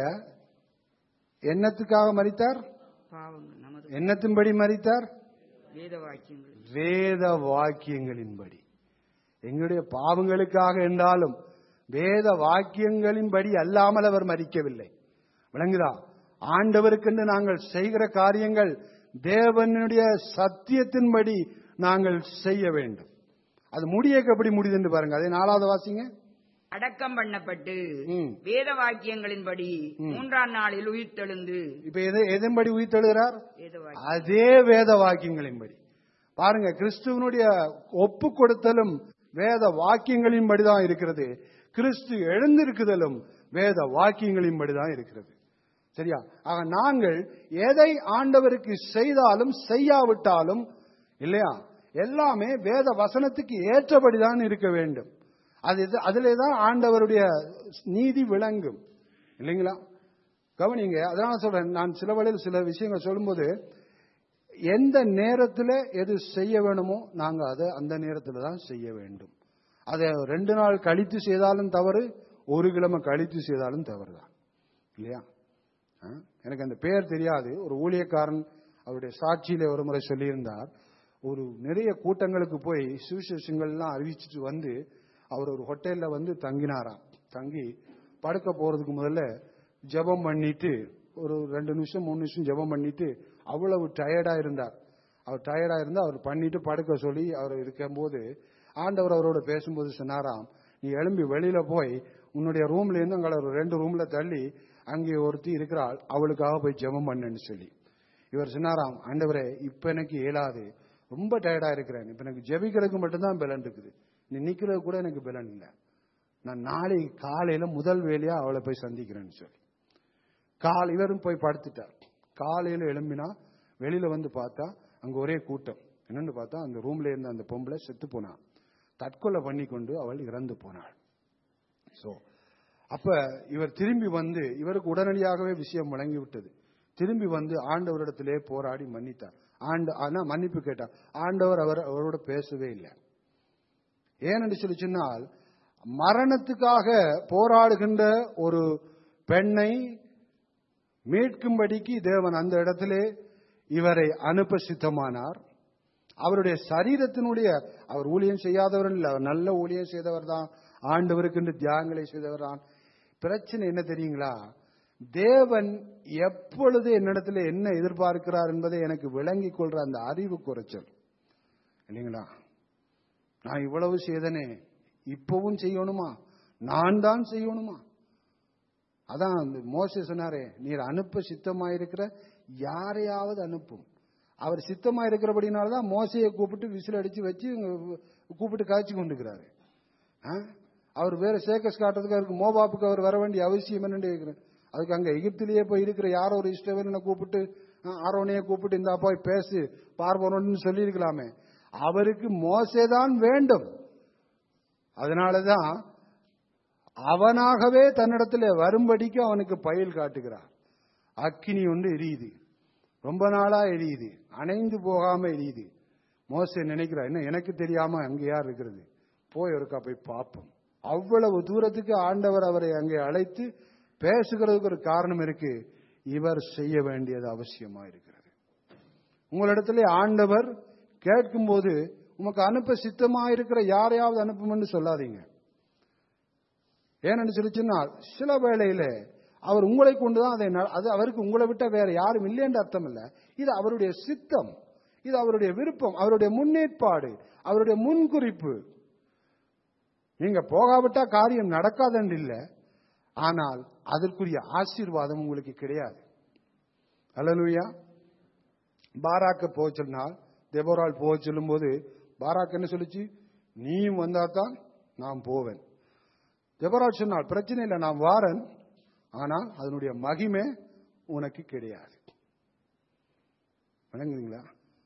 என்னத்துக்காக மறித்தார் பாவங்கள் நமது என்னத்தின்படி மறித்தார் வேத வாக்கியங்கள் வேத வாக்கியங்களின்படி எங்களுடைய பாவங்களுக்காக என்றாலும் வேத வாக்கியங்களின்படி அல்லாமல் அவர் மறிக்கவில்லை விளங்குதா ஆண்டவருக்கென்று நாங்கள் செய்கிற காரியங்கள் தேவனுடைய சத்தியத்தின்படி நாங்கள் செய்ய வேண்டும் அது முடியக்கு எப்படி முடியுது என்று பாருங்க அதே நாலாவது வாசிங்க அடக்கம் பண்ணப்பட்டு ம். வேத வாக்கியங்களின்படி மூன்றாம் நாளில் உயிர்த்தெழுந்து இப்ப எது எதன்படி உயிர்த்தெழுகிறார் வேத வாக்கியம் அதே வேத வாக்கியங்களின்படி பாருங்க கிறிஸ்துவனுடைய ஒப்பு கொடுத்தலும் வேத வாக்கியங்களின்படிதான் இருக்கிறது கிறிஸ்து எழுந்திருக்குதலும் வேத வாக்கியங்களின்படிதான் இருக்கிறது சரியா ஆக நாங்கள் எதை ஆண்டவருக்கு செய்தாலும் செய்யாவிட்டாலும் இல்லையா எல்லாமே வேத வசனத்துக்கு ஏற்றபடிதான் இருக்க வேண்டும் அது இது- அதிலே தான் ஆண்டவருடைய நீதி விளங்கும் இல்லைங்களா கவனிங்க அதனால சொல்றேன் நான் சில வழியில் சில விஷயங்கள் சொல்லும்போது எந்த நேரத்தில் எது செய்ய வேணுமோ நாங்க அதை அந்த நேரத்தில் தான் செய்ய வேண்டும் அதை ரெண்டு நாள் கழித்து செய்தாலும் தவறு ஒரு கிழமை கழித்து செய்தாலும் தவறு தான் இல்லையா ஆ? எனக்கு அந்த பேர் தெரியாது ஒரு ஊழியக்காரன் அவருடைய சாட்சியில ஒரு முறை சொல்லியிருந்தார் ஒரு நிறைய கூட்டங்களுக்கு போய் சுவிசேஷங்கள்லாம் அறிவிச்சிட்டு வந்து அவர் ஒரு ஹோட்டல்ல வந்து தங்கினாராம் தங்கி படுக்க போறதுக்கு முதல்ல ஜெபம் பண்ணிட்டு ஒரு ரெண்டு நிமிஷம் மூணு நிமிஷம் ஜெபம் பண்ணிட்டு அவ்வளவு டயர்டா இருந்தார் அவர் டயர்டா இருந்தா அவர் பண்ணிட்டு படுக்க சொல்லி அவர் இருக்கும்போது ஆண்டவர் அவரோட பேசும்போது சொன்னாராம் நீ எழும்பி வெளியில போய் உன்னுடைய ரூம்ல இருந்து அங்கே ஒரு ரெண்டு ரூம்ல தள்ளி அங்கே ஒருத்தி இருக்கிறாள் அவளுக்காக போய் ஜெபம் பண்ணுன்னு சொல்லி இவர் சொன்னாராம் ஆண்டவரே இப்ப எனக்கு இயலாது ரொம்ப டயர்டா இருக்கிறேன் இப்ப எனக்கு ஜெபிக்கிறதுக்கு மட்டும்தான் பலன் இருக்குது நீ நிக்கிறது கூட எனக்கு பலன் இல்லை நான் நாளை காலையில முதல் வேலையா அவளை போய் சந்திக்கிறேன்னு சொல்லி கால் இவரும் போய் படுத்துட்டார் காலையில எழும்பினா வெளியில வந்து பார்த்தா அங்க ஒரே கூட்டம் என்னன்னு பார்த்தா அந்த ரூம்ல இருந்த அந்த பொம்பளை செத்து போனா தற்கொலை பண்ணி கொண்டு அவள் இறந்து போனாள் சோ அப்ப இவர் திரும்பி வந்து இவருக்கு உடனடியாகவே விஷயம் வழங்கி விட்டது திரும்பி வந்து ஆண்டவரிடத்திலே போராடி மன்னித்தார் ஆண்டு ஆனா மன்னிப்பு கேட்டார் ஆண்டவர் அவர் அவரோட பேசவே இல்லை ஏனென்று சொல்லி சொன்னால் மரணத்துக்காக போராடுகின்ற ஒரு பெண்ணை மீட்கும்படிக்கு தேவன் அந்த இடத்திலே இவரை அனுப்ப சித்தமானார் அவருடைய சரீரத்தினுடைய அவர் ஊழியம் செய்யாதவர் இல்லை அவர் நல்ல ஊழியம் செய்தவர் தான் ஆண்டவருக்கு என்று தியாகங்களை செய்தவர் தான் பிரச்சனை என்ன தெரியுங்களா தேவன் எப்பொழுது என்னிடத்துல என்ன எதிர்பார்க்கிறார் என்பதை எனக்கு விளங்கிக் கொள்ற அந்த அறிவு குறைச்சல் இல்லைங்களா நான் இவ்வளவு செய்தனே இப்பவும் செய்யணுமா நான் தான் செய்யணுமா அதான் அந்த மோசே சொன்னாரே நீர் அனுப்ப சித்தமாயிருக்கிற யாரையாவது அனுப்பும் அவர் சித்தமா இருக்கிறபடினால்தான் மோசையை கூப்பிட்டு விசில் அடிச்சு வச்சு இங்க கூப்பிட்டு காய்ச்சி கொண்டுக்கிறாரு ஆ? அவர் வேற சேக்கஸ் காட்டுறதுக்கு அவருக்கு மோபாப்புக்கு அவர் வர வேண்டிய அவசியம் என்னன்னு கேட்கிறேன் அதுக்கு அங்க எகிப்திலேயே போய் இருக்கிற யாரோ ஒரு இஷ்டவனை கூப்பிட்டு ஆ, ஆரோனையே கூப்பிட்டு இந்தா போய் பேசு பார்வோன்னு சொல்லியிருக்கலாமே அவருக்கு மோசேதான் வேண்டும் அதனாலதான் அவனாகவே தன்னிடத்தில் வரும்படிக்கு அவனுக்கு பயில் காட்டுகிறார் அக்கினி ஒன்று எரியுது ரொம்ப நாளா எரியுது அணைந்து போகாம எரியுது மோசே நினைக்கிறார் என்ன எனக்கு தெரியாம அங்க யார் இருக்கிறது போய் ஒருக்கா போய் பார்ப்போம் அவ்வளவு தூரத்துக்கு ஆண்டவர் அவரை அங்கே அழைத்து பேசுகிறதுக்கு ஒரு காரணம் இருக்கு இவர் செய்ய வேண்டியது அவசியமா இருக்கிறது உங்களிடத்துல ஆண்டவர் கேட்கும்போது உமக்கு அனுப்ப சித்தமா இருக்கிற யாரையாவது அனுப்புமென்னு சொல்லாதீங்க ஏன்னு சொல்லி சொன்னால் சில வேளையில அவர் உங்களை கொண்டுதான் அதை ந- அது அவருக்கு உங்களை விட்ட வேற யாரும் இல்லைன்ற அர்த்தம் இல்ல இது அவருடைய சித்தம் இது அவருடைய விருப்பம் அவருடைய முன்னேற்பாடு அவருடைய முன்குறிப்பு நீங்க போகாவிட்டா காரியம் நடக்காதுன்னு இல்லை ஆனால் அதற்குரிய ஆசீர்வாதம் உங்களுக்கு கிடையாது அல்லலுயா பாராக்க போக சொன்னால் தெபோரால் போக சொல்லும்போது பாராக் என்ன சொல்லுச்சு நீயும் வந்தா தான் நான் போவேன் தெபோரால் சொன்னால் பிரச்சனை இல்லை நான் வாரன் ஆனால் அதனுடைய மகிமை உனக்கு கிடையாது விளங்குதுங்களா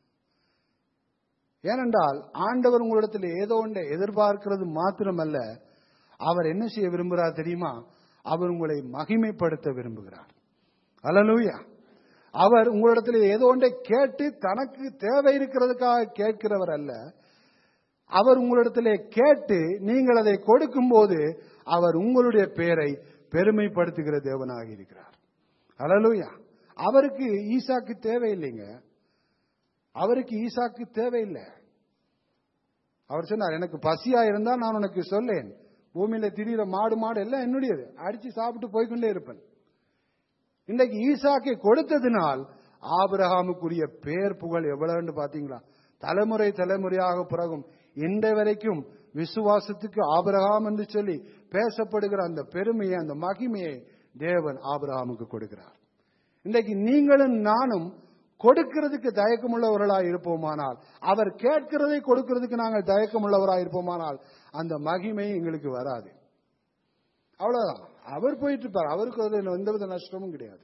ஏனென்றால் ஆண்டவர் உங்களிடத்தில் ஏதோ ஒன்றை எதிர்பார்க்கிறது மாத்திரமல்ல அவர் என்ன செய்ய விரும்புகிறார் தெரியுமா அவர் உங்களை மகிமைப்படுத்த விரும்புகிறார் அல்லலூயா அவர் உங்களிடத்தில் ஏதோ ஒன்றை கேட்டு தனக்கு தேவை இருக்கிறதுக்காக கேட்கிறவர் அல்ல அவர் உங்களிடத்திலே கேட்டு நீங்கள் அதை கொடுக்கும்போது அவர் உங்களுடைய பெயரை பெருமைப்படுத்துகிற தேவனாக இருக்கிறார் அல்லலூயா அவருக்கு ஈசாக்கு தேவையில்லைங்க அவருக்கு ஈசாக்கு தேவையில்லை அவர் சொன்னார் எனக்கு பசியா இருந்தா நான் உனக்கு சொல்லேன் பூமியில திரியிற மாடு மாடு எல்லாம் என்னுடையது அடிச்சு சாப்பிட்டு போய்க்கொண்டே இருப்பேன் இன்றைக்கு ஈசாக்கை கொடுத்ததினால் ஆபிரகாமுக்குரிய பேர் புகழ் எவ்வளவுன்னு பாத்தீங்களா தலைமுறை தலைமுறையாக பிறகும் இன்றை வரைக்கும் விசுவாசத்துக்கு ஆபிரகாம் என்று சொல்லி பேசப்படுகிற அந்த பெருமையை அந்த மகிமையை தேவன் ஆபிரகாமுக்கு கொடுக்கிறார் இன்றைக்கு நீங்களும் நானும் கொடுக்கிறதுக்கு தயக்கமுள்ளவர்களாய் இருப்போமானால் அவர் கேட்கிறதை கொடுக்கிறதுக்கு நாங்கள் தயக்கமுள்ளவராய் இருப்போமானால் அந்த மகிமை எங்களுக்கு வராது அவ்வளவுதான் அவர் போயிட்டு இருப்பார் அவருக்கு அதுல எந்தவித நஷ்டமும் கிடையாது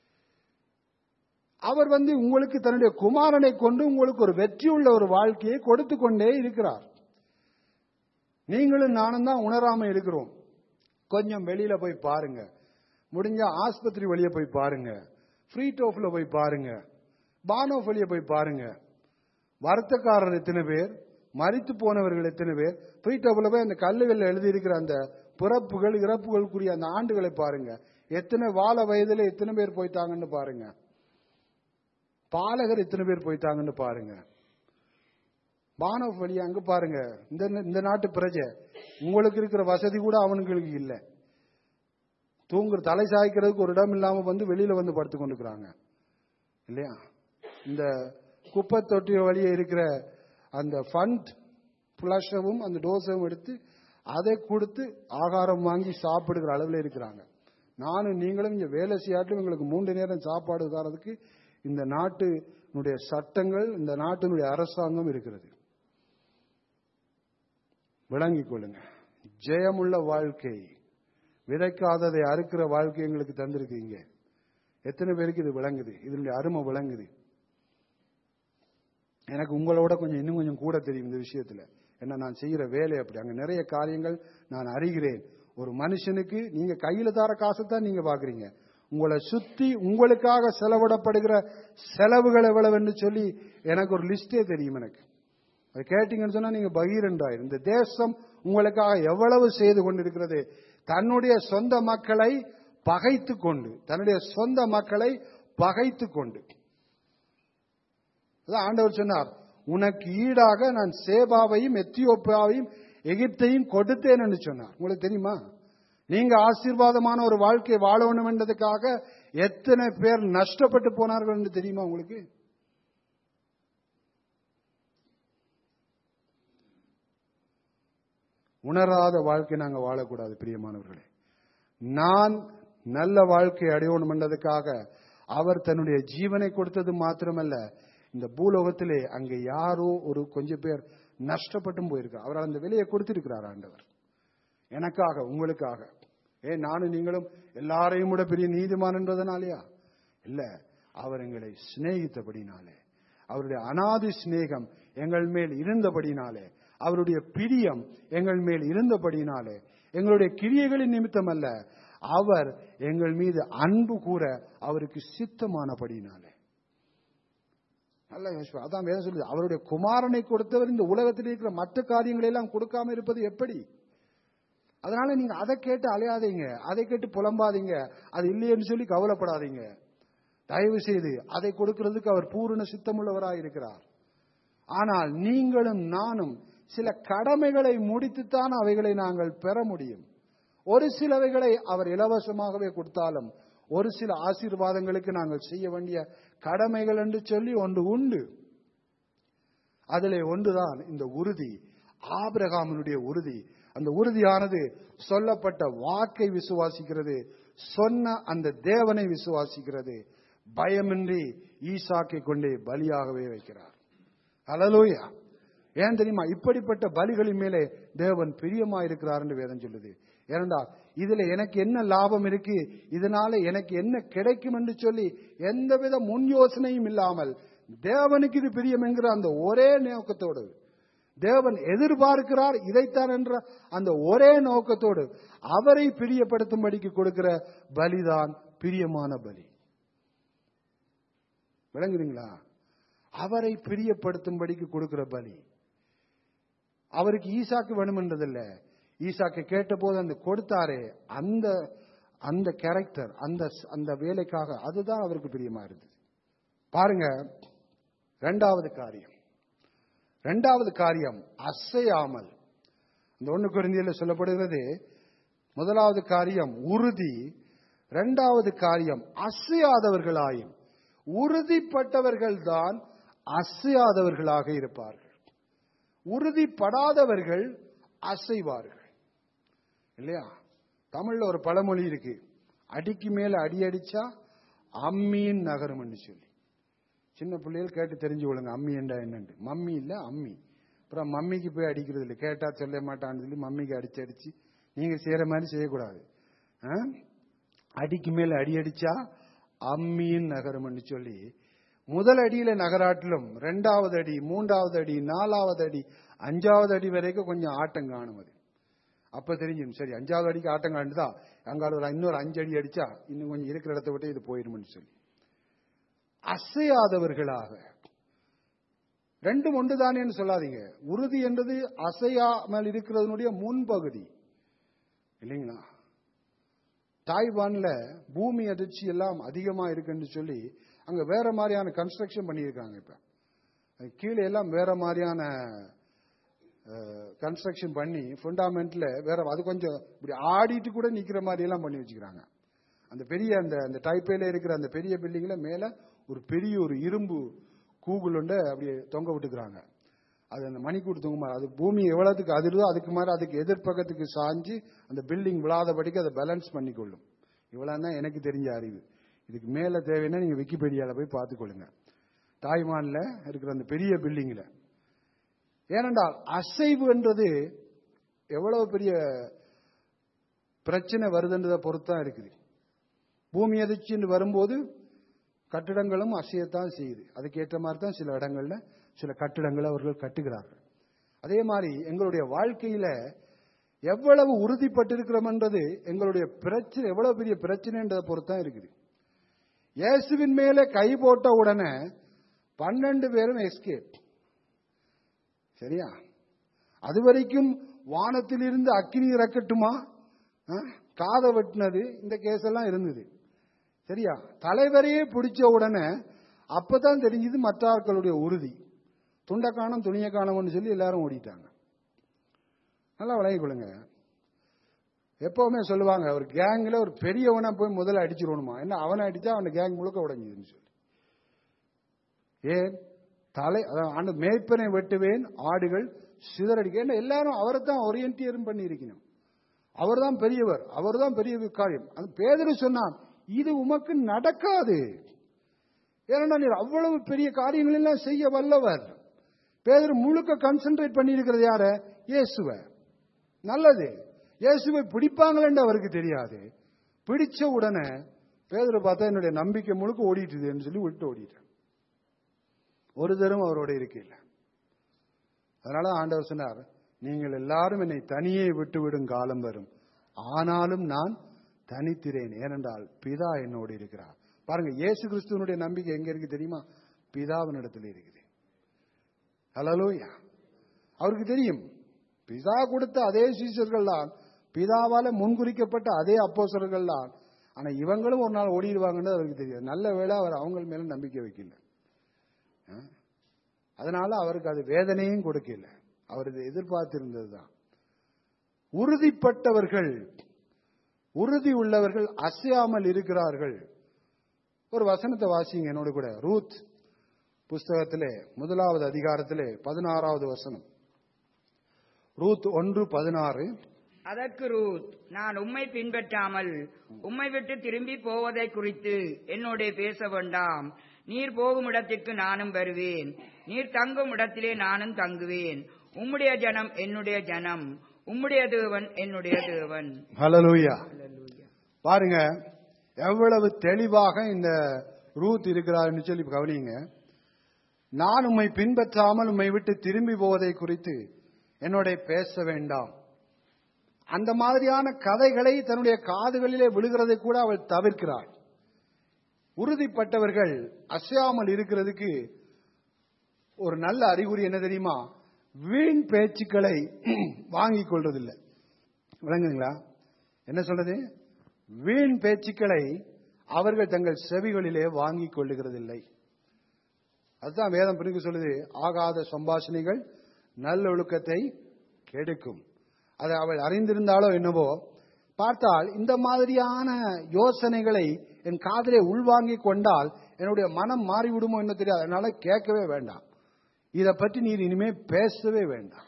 அவர் வந்து உங்களுக்கு தன்னுடைய குமாரனை கொண்டு உங்களுக்கு ஒரு வெற்றியுள்ள ஒரு வாழ்க்கையை கொடுத்து கொண்டே இருக்கிறார் நீங்களும் நானும் தான் உணராம இருக்கிறோம் கொஞ்சம் வெளியில போய் பாருங்க முடிஞ்ச ஆஸ்பத்திரி வழிய போய் பாருங்க ஃப்ரீ டோஃப்ல போய் பாருங்க பானோஃப் வழிய போய் பாருங்க வருத்தக்காரர் எத்தனை பேர் மரித்து போனவர்கள் எத்தனை பேர் ஃப்ரீ டோஃப்ல போய் அந்த கல்லுகளில் எழுதியிருக்கிற அந்த பிறப்புகள் இறப்புகளுக்குரிய அந்த ஆண்டுகளை பாருங்க எத்தனை வாழ வயதுல எத்தனை பேர் போயிட்டாங்கன்னு பாருங்க பாலகர் எத்தனை பேர் போயிட்டாங்கன்னு பாருங்க பானோஃப் வழியா அங்க பாருங்க இந்த இந்த நாட்டு பிரஜை உங்களுக்கு இருக்கிற வசதி கூட அவனுங்களுக்கு இல்லை தூங்குற தலை சாய்க்கிறதுக்கு ஒரு இடம் இல்லாம வந்து வெளியில வந்து படுத்து கொண்டுக்கிறாங்க இல்லையா இந்த குப்பை தொட்டி வழியே இருக்கிற அந்த ஃபண்ட் பிளஷவும் அந்த டோஸவும் எடுத்து அதை கொடுத்து ஆகாரம் வாங்கி சாப்பிடுகிற அளவில் இருக்கிறாங்க நானும் நீங்களும் இங்க வேலை செய்யாட்டும் எங்களுக்கு மூன்று நேரம் சாப்பாடு தரதுக்கு இந்த நாட்டினுடைய சட்டங்கள் இந்த நாட்டினுடைய அரசாங்கம் இருக்கிறது விளங்கிக் கொள்ளுங்க ஜெயமுள்ள வாழ்க்கை விதைக்காததை அறுக்கிற வாழ்க்கை எங்களுக்கு தந்திருக்கீங்க எத்தனை பேருக்கு இது விளங்குது இதனுடைய அருமை விளங்குது எனக்கு உங்களோட கொஞ்சம் இன்னும் கொஞ்சம் கூட தெரியும் இந்த விஷயத்துல என்ன நான் செய்யற வேலை அப்படி அங்க நிறைய காரியங்கள் நான் அறிகிறேன் ஒரு மனுஷனுக்கு நீங்க கையில தார காசை தான் நீங்க பாக்குறீங்க உங்களை சுத்தி உங்களுக்காக செலவிடப்படுகிற செலவுகள் எவ்வளவுன்னு சொல்லி எனக்கு ஒரு லிஸ்டே தெரியும் எனக்கு அது கேட்டீங்கன்னு சொன்னா நீங்க பகீரண்டாயிரும் இந்த தேசம் உங்களுக்காக எவ்வளவு செய்து கொண்டிருக்கிறது தன்னுடைய சொந்த மக்களை பகைத்து கொண்டு தன்னுடைய சொந்த மக்களை பகைத்து கொண்டு அதான் ஆண்டவர் சொன்னார் உனக்கு ஈடாக நான் சேபாவையும் எத்தியோப்பியாவையும் எகிப்தையும் கொடுத்தேன் என்று சொன்னார் உங்களுக்கு தெரியுமா நீங்க ஆசீர்வாதமான ஒரு வாழ்க்கை வாழ வேண்டும் என்றதுக்காக எத்தனை பேர் நஷ்டப்பட்டு போனார்கள் என்று தெரியுமா உங்களுக்கு உணராத வாழ்க்கை நாங்க வாழக்கூடாது பிரியமானவர்களே நான் நல்ல வாழ்க்கை அடையணும் என்றதுக்காக அவர் தன்னுடைய ஜீவனை கொடுத்தது மாத்திரமல்ல இந்த பூலோகத்திலே அங்க யாரோ ஒரு கொஞ்சம் பேர் நஷ்டப்பட்டும் போயிருக்கார் அவர் அந்த விலையை கொடுத்திருக்கிறார் ஆண்டவர் எனக்காக உங்களுக்காக ஏன் நானும் நீங்களும் எல்லாரையும் விட பெரிய நீதிமான் என்றதுனாலயா இல்ல அவர் எங்களை சிநேகித்தபடினாலே அவருடைய அனாதி சிநேகம் எங்கள் மேல் இருந்தபடினாலே அவருடைய பிரியம் எங்கள் மேல் இருந்தபடினாலே எங்களுடைய கிரியைகளின் நிமித்தம் அல்ல அவர் எங்கள் மீது அன்பு கூற அவருக்கு சித்தமானபடினாலே நல்ல யோசிப்பா அதான் வேதம் சொல்லுது அவருடைய குமாரனை கொடுத்தவர் இந்த உலகத்தில் இருக்கிற மற்ற காரியங்களை எல்லாம் கொடுக்காம இருப்பது எப்படி அதனால நீங்க அதை கேட்டு அலையாதீங்க அதை கேட்டு புலம்பாதீங்க அது இல்லையேன்னு சொல்லி கவலைப்படாதீங்க தயவு செய்து அதை கொடுக்கிறதுக்கு அவர் பூரண சித்தமுள்ளவராய் இருக்கிறார் ஆனால் நீங்களும் நானும் சில கடமைகளை முடித்துத்தான் அவைகளை நாங்கள் பெற முடியும் ஒரு சிலவைகளை அவர் இலவசமாகவே கொடுத்தாலும் ஒரு சில ஆசீர்வாதங்களுக்கு நாங்கள் செய்ய வேண்டிய கடமைகள் என்று சொல்லி ஒன்று உண்டு அதிலே ஒன்றுதான் இந்த உறுதி ஆபிரகாமனுடைய உறுதி அந்த உறுதியானது சொல்லப்பட்ட வாக்கை விசுவாசிக்கிறது சொன்ன அந்த தேவனை விசுவாசிக்கிறது பயமின்றி ஈசாக்கை கொண்டே பலியாகவே வைக்கிறார் ஹalleluya ஏன் தெரியுமா இப்படிப்பட்ட பலிகளின் மேலே தேவன் பிரியமா இருக்கிறார் என்று வேதம் சொல்லுது ஏனென்றால் இதுல எனக்கு என்ன லாபம் இருக்கு இதனால எனக்கு என்ன கிடைக்கும் என்று சொல்லி எந்தவித முன் யோசனையும் இல்லாமல் தேவனுக்கு இது பிரியம் என்கிற அந்த ஒரே நோக்கத்தோடு தேவன் எதிர்பார்க்கிறார் இதைத்தான் என்ற அந்த ஒரே நோக்கத்தோடு அவரை பிரியப்படுத்தும்படிக்கு கொடுக்கிற பலிதான் பிரியமான பலி விளங்குறீங்களா அவரை பிரியப்படுத்தும்படிக்கு கொடுக்கிற பலி அவருக்கு ஈசாக்கு வேணுமென்றதில்ல ஈசாக்கு கேட்டபோது அந்த கொடுத்தாரே அந்த அந்த கேரக்டர் அந்த அந்த வேலைக்காக அதுதான் அவருக்கு பிரியமா இருந்தது பாருங்க ரெண்டாவது காரியம் ரெண்டாவது காரியம் அசையாமல் இந்த ஒண்ணு குருந்தியில சொல்லப்படுகிறது முதலாவது காரியம் உறுதி இரண்டாவது காரியம் அசையாதவர்களாயும் உறுதிப்பட்டவர்கள் தான் அசையாதவர்களாக இருப்பார்கள் உறுதிப்படாதவர்கள் அசைவார்கள் இல்லையா தமிழ்ல ஒரு பழமொழி இருக்கு அடிக்கு மேல அடி அடிச்சா அம்மியின் நகரம் சொல்லி சின்ன பிள்ளைகள் கேட்டு தெரிஞ்சு கொள்ளுங்க அம்மி என்றா என்னன்னு மம்மி இல்ல அம்மி அப்புறம் மம்மிக்கு போய் அடிக்கிறது இல்லை கேட்டா சொல்ல மாட்டான்னு சொல்லி மம்மிக்கு அடிச்சு அடிச்சு நீங்க செய்யற மாதிரி செய்யக்கூடாது ஆ? அடிக்கு மேல அடி அடிச்சா அம்மியின் நகரம்னு சொல்லி முதல் அடியில நகராட்டிலும் ரெண்டாவது அடி மூன்றாவது அடி நாலாவது அடி அஞ்சாவது அடி வரைக்கும் கொஞ்சம் ஆட்டம் காணும் அது அப்ப தெரிஞ்சும் சரி அஞ்சாவது அடிக்கு ஆட்டம் காண்டுதா அங்கால ஒரு இன்னொரு அஞ்சு அடி அடிச்சா இன்னும் கொஞ்சம் இருக்கிற இடத்த விட்டு இது போயிரும்னு சொல்லி அசையாதவர்களாக ரெண்டும் ஒன்றுதானேன்னு சொல்லாதீங்க உறுதி என்றது அசையாமல் இருக்கிறதனுடைய முன்பகுதி இல்லைங்களா தாய்வான்ல பூமி அதிர்ச்சி எல்லாம் அதிகமா இருக்குன்னு சொல்லி அங்க வேற மாதிரியான கன்ஸ்ட்ரக்ஷன் பண்ணியிருக்காங்க இப்ப அது கீழே எல்லாம் வேற மாதிரியான கன்ஸ்ட்ரக்ஷன் பண்ணி ஃபுண்டாமெண்ட்ல வேற அது கொஞ்சம் இப்படி ஆடிட்டு கூட நிக்கிற மாதிரி எல்லாம் பண்ணி வச்சுக்கிறாங்க அந்த பெரிய அந்த அந்த டைப்பேல இருக்கிற அந்த பெரிய பில்டிங்ல மேல ஒரு பெரிய ஒரு இரும்பு கூகுள் உண்டு அப்படியே தொங்க விட்டுக்கிறாங்க அது அந்த மணிக்கூட்டு தொங்க மாதிரி அது பூமி எவ்வளவுக்கு அதிருதோ அதுக்கு மாதிரி அதுக்கு எதிர்ப்பக்கத்துக்கு சாஞ்சு அந்த பில்டிங் விழாதபடிக்கு அதை பேலன்ஸ் பண்ணிக்கொள்ளும் இவ்வளவு தான் எனக்கு தெரிஞ்ச அறிவு இதுக்கு மேல தேவைன்னா நீங்க விக்கிபீடியால போய் பார்த்துக்கொள்ளுங்க தாய்வான்ல இருக்கிற அந்த பெரிய பில்டிங்ல ஏனென்றால் அசைவு என்றது எவ்வளவு பெரிய பிரச்சனை வருதுன்றதை பொறுத்தான் இருக்குது பூமி அதிர்ச்சின்னு வரும்போது கட்டிடங்களும் அசையத்தான் செய்யுது அதுக்கு ஏற்ற மாதிரி தான் சில இடங்கள்ல சில கட்டிடங்களை அவர்கள் கட்டுகிறார்கள் அதே மாதிரி எங்களுடைய வாழ்க்கையில எவ்வளவு உறுதிப்பட்டிருக்கிறோம்ன்றது எங்களுடைய பிரச்சனை எவ்வளவு பெரிய பிரச்சனைன்றதை பொறுத்தான் இருக்குது இயேசுவின் மேலே கை போட்ட உடனே பன்னெண்டு பேரும் எஸ்கேப் சரியா அது வரைக்கும் வானத்திலிருந்து அக்கினி இறக்கட்டுமா அஹ், காதை வெட்டினது இந்த கேஸ் எல்லாம் இருந்தது சரியா தலைவரையே பிடிச்ச உடனே அப்பதான் தெரிஞ்சது மற்ற ஆட்களுடைய உறுதி துண்டை காணும் துணியை காணும்னு சொல்லி எல்லாரும் ஓடிட்டாங்க நல்லா விளங்கிக் கொள்ளுங்க எப்பவுமே சொல்லுவாங்க ஒரு கேங்ல ஒரு பெரியவனை போய் முதல்ல அடிச்சிடணுமா என்ன அவனை அடிச்சா அவன் கேங் முழுக்க உடைஞ்சுதுன்னு சொல்லி ஏன் தலை அதான் ஆண்டு மேய்ப்பனை வெட்டுவேன் ஆடுகள் சிதறடிக்க ஏன்னா எல்லாரும் அவரை தான் ஓரியன்டியரும் பண்ணி இருக்கணும் அவர் தான் பெரியவர் அவர் தான் பெரிய காரியம் அது பேதரு சொன்னான் இது உமக்கு நடக்காது ஏன்னா நீர் அவ்வளவு பெரிய காரியங்கள் எல்லாம் செய்ய வல்லவர் பேதர் முழுக்க கான்சென்ட்ரேட் பண்ணி இருக்கிறது யார இயேசுவ நல்லது இயேசுவை பிடிப்பாங்களேன்னு அவருக்கு தெரியாது பிடிச்ச உடனே பேதரை பார்த்தா என்னுடைய நம்பிக்கை முழுக்க ஓடிட்டுதுன்னு சொல்லி விட்டு ஓடிட்டேன் ஒரு தரம் அவரோட இருக்கையில் அதனால ஆண்டவர் சொன்னார் நீங்கள் எல்லாரும் என்னை தனியே விட்டு விடும் காலம் வரும் ஆனாலும் நான் தனித்திரேன் ஏனென்றால் பிதா என்னோடு இருக்கிறார் பாருங்க இயேசு கிறிஸ்துவனுடைய நம்பிக்கை எங்க இருக்கு தெரியுமா பிதாவினிடத்தில் இருக்குது ஹலலூயா அவருக்கு தெரியும் பிதா கொடுத்த அதே சீசர்கள் தான் பிதாவால முன்குறிக்கப்பட்ட அதே அப்போசர்கள் தான் ஆனா இவங்களும் ஒரு நாள் ஓடிடுவாங்கன்னு அவருக்கு தெரியும் நல்ல வேளை அவர் அவங்க மேல நம்பிக்கை வைக்கல ஆ? அதனால அவருக்கு அது வேதனையும் கொடுக்கல அவர் இதை எதிர்பார்த்திருந்தது தான் உறுதிப்பட்டவர்கள் உறுதி உள்ளவர்கள் அசையாமல் இருக்கிறார்கள் ஒரு வசனத்தை வாசிங்க என்னோட கூட ரூத் புஸ்தகத்திலே முதலாவது அதிகாரத்திலே பதினாறாவது வசனம் ரூத் ஒன்று பதினாறு அதற்கு ரூத் நான் உம்மை பின்பற்றாமல் உம்மை விட்டு திரும்பி போவதை குறித்து என்னோட பேச வேண்டாம் நீர் போகும் இடத்திற்கு நானும் வருவேன் நீர் தங்கும் இடத்திலே நானும் தங்குவேன் உம்முடைய ஜனம் என்னுடைய ஜனம் உம்முடைய தேவன் என்னுடைய தேவன் ஹalleluya அல்லேலூயா. பாருங்க எவ்வளவு தெளிவாக இந்த ரூத் இருக்கிறார்னு சொல்லி கவனிங்க நான் உம்மை பின்பற்றாமல் உம்மை விட்டு திரும்பி போவதை குறித்து என்னோட பேச வேண்டாம் அந்த மாதிரியான கதைகளை தன்னுடைய காதுகளிலே விழுகிறதை கூட அவள் தவிர்க்கிறாள் உறுதிப்பட்டவர்கள் அசையாமல் இருக்கிறதுக்கு ஒரு நல்ல அறிகுறி என்ன தெரியுமா வீண் பேச்சுக்களை வாங்கிக் கொள்றதில்லை விளங்குதுங்களா என்ன சொல்றது வீண் பேச்சுக்களை அவர்கள் தங்கள் செவிகளிலே வாங்கிக் கொள்ளுகிறதில்லை அதுதான் வேதம் பிறகு சொல்லுது ஆகாத சம்பாஷணைகள் நல்லொழுக்கத்தை கெடுக்கும் அதை அவள் அறிந்திருந்தாலோ என்னவோ பார்த்தால் இந்த மாதிரியான யோசனைகளை என் காதிலே உள்வாங்கிக் கொண்டால் என்னுடைய மனம் மாறிவிடுமோ என்ன தெரியாது அதனால கேட்கவே வேண்டாம் இதை பற்றி நீர் இனிமே பேசவே வேண்டாம்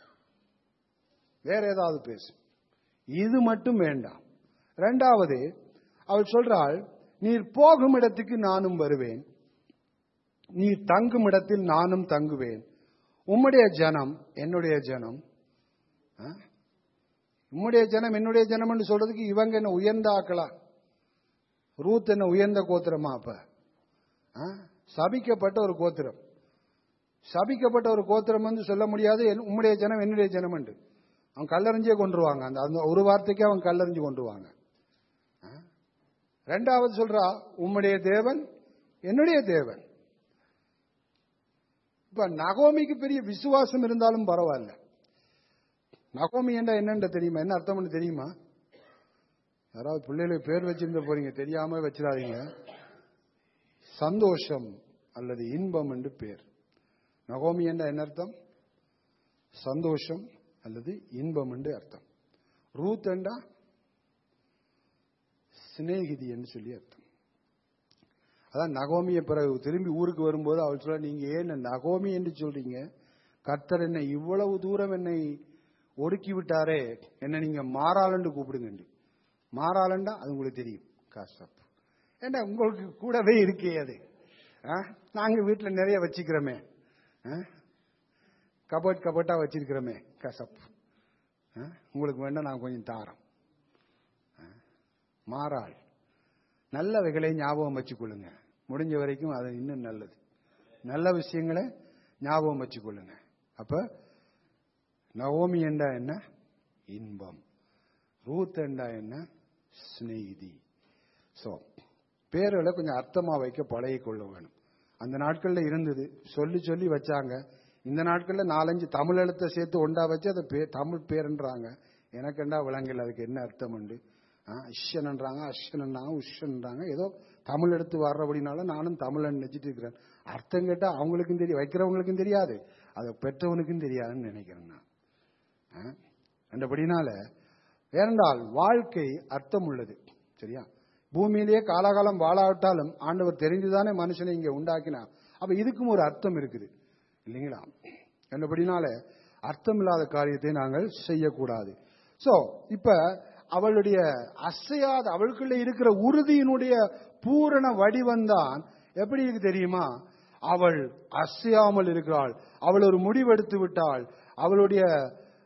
வேற ஏதாவது பேசு இது மட்டும் வேண்டாம் ரெண்டாவது அவள் சொல்றாள் நீர் போகும் இடத்துக்கு நானும் வருவேன் நீ தங்கும் இடத்தில் நானும் தங்குவேன் உம்முடைய ஜனம் என்னுடைய ஜனம் ஆ? உம்முடைய ஜனம் என்னுடைய ஜனம் என்று சொல்றதுக்கு இவங்க என்ன உயர்ந்த ஆக்களா ரூத் என்ன உயர்ந்த கோத்திரமா அப்ப ஆ? சபிக்கப்பட்ட ஒரு கோத்திரம் சபிக்கப்பட்ட ஒரு கோத்திரம் வந்து சொல்ல முடியாது என்- உம்முடைய ஜனம் என்னுடைய ஜனம் என்று அவன் கல்லறிஞ்சே கொண்டுருவாங்க அந்த அந்த ஒரு வார்த்தைக்கு அவன் கல்லறிஞ்சு கொண்டுருவாங்க ஆ? ரெண்டாவது சொல்றா உம்முடைய தேவன் என்னுடைய தேவன் இப்ப நகோமிக்கு பெரிய விசுவாசம் இருந்தாலும் பரவாயில்ல நகோமி என்றா என்னன்னு தெரியுமா என்ன அர்த்தம்னு தெரியுமா யாராவது பிள்ளைகளுக்கு பேர் வச்சிருந்த போறீங்க தெரியாம வச்சிடாதீங்க சந்தோஷம் அல்லது இன்பம் என்று பேர் நகோமி என்ற என்ன அர்த்தம் சந்தோஷம் அல்லது இன்பம் என்று அர்த்தம் ரூத் என்றா சிநேகிதி என்று சொல்லி அர்த்தம் அதான் நகோமியை பிறகு திரும்பி ஊருக்கு வரும்போது அவள் சொல்ல நீங்க ஏன் என்னை நகோமி என்று சொல்றீங்க கர்த்தர் என்னை இவ்வளவு தூரம் என்னை ஒடுக்கி விட்டாரே என்ன நீங்க மாறாளன்னு கூப்பிடுங்க மாறாளண்டா அது உங்களுக்கு தெரியும் காசப் ஏண்டா உங்களுக்கு கூடவே இருக்கே அது ஆ? நாங்க வீட்டுல நிறைய வச்சுக்கிறோமே ஆ? கபட் கபட்டா வச்சிருக்கிறோமே கசப் ஆ? உங்களுக்கு வேணா நான் கொஞ்சம் தாரம் ஆ? மாறாள் நல்லவைகளை ஞாபகம் வச்சுக்கொள்ளுங்க முடிஞ்ச வரைக்கும் அது இன்னும் நல்லது நல்ல விஷயங்களை ஞாபகம் வச்சுக்கொள்ளுங்க அப்ப நவோமி என்றா என்ன இன்பம் ரூத் என்றா என்ன ஸ்நேகிதி சோ பேர்களை கொஞ்சம் அர்த்தமா வைக்க பழகிக் கொள்ள வேணும் அந்த நாட்கள்ல இருந்தது சொல்லி சொல்லி வச்சாங்க இந்த நாட்கள்ல நாலஞ்சு தமிழ் எழுத்தை சேர்த்து ஒண்டா வச்சு அதை பே- தமிழ் பேருன்றாங்க எனக்கெண்டா விளங்கல அதுக்கு என்ன அர்த்தம் உண்டு அஷ்யன்ன்றாங்க அஷ்யன்ன்றாங்க உஷ்யன்றாங்க ஏதோ தமிழ் எடுத்து வர்றபடினால நானும் தமிழன் நினைச்சிட்டு இருக்கிறேன் அர்த்தம் கேட்டா அவங்களுக்கும் தெரியும் வைக்கிறவங்களுக்கும் தெரியாது அதை பெற்றவனுக்கும் தெரியாதுன்னு நினைக்கிறேன் நான் ஆ? அந்தபடினால ஏனென்றால் வாழ்க்கை அர்த்தம் உள்ளது சரியா பூமியிலேயே காலாகாலம் வாழாவிட்டாலும் ஆண்டவர் தெரிந்துதானே மனுஷனை இங்க உண்டாக்கினார் அப்ப இதுக்கும் ஒரு அர்த்தம் இருக்குது இல்லைங்களா என்றபடினால அர்த்தம் இல்லாத காரியத்தை நாங்கள் செய்யக்கூடாது சோ இப்ப அவளுடைய அசையாத அவளுக்குள்ள இருக்கிற உறுதியினுடைய பூரண வடிவம்தான் எப்படி இருக்கு தெரியுமா அவள் அசையாமல் இருக்கிறாள் அவள் ஒரு முடிவெடுத்து விட்டாள் அவளுடைய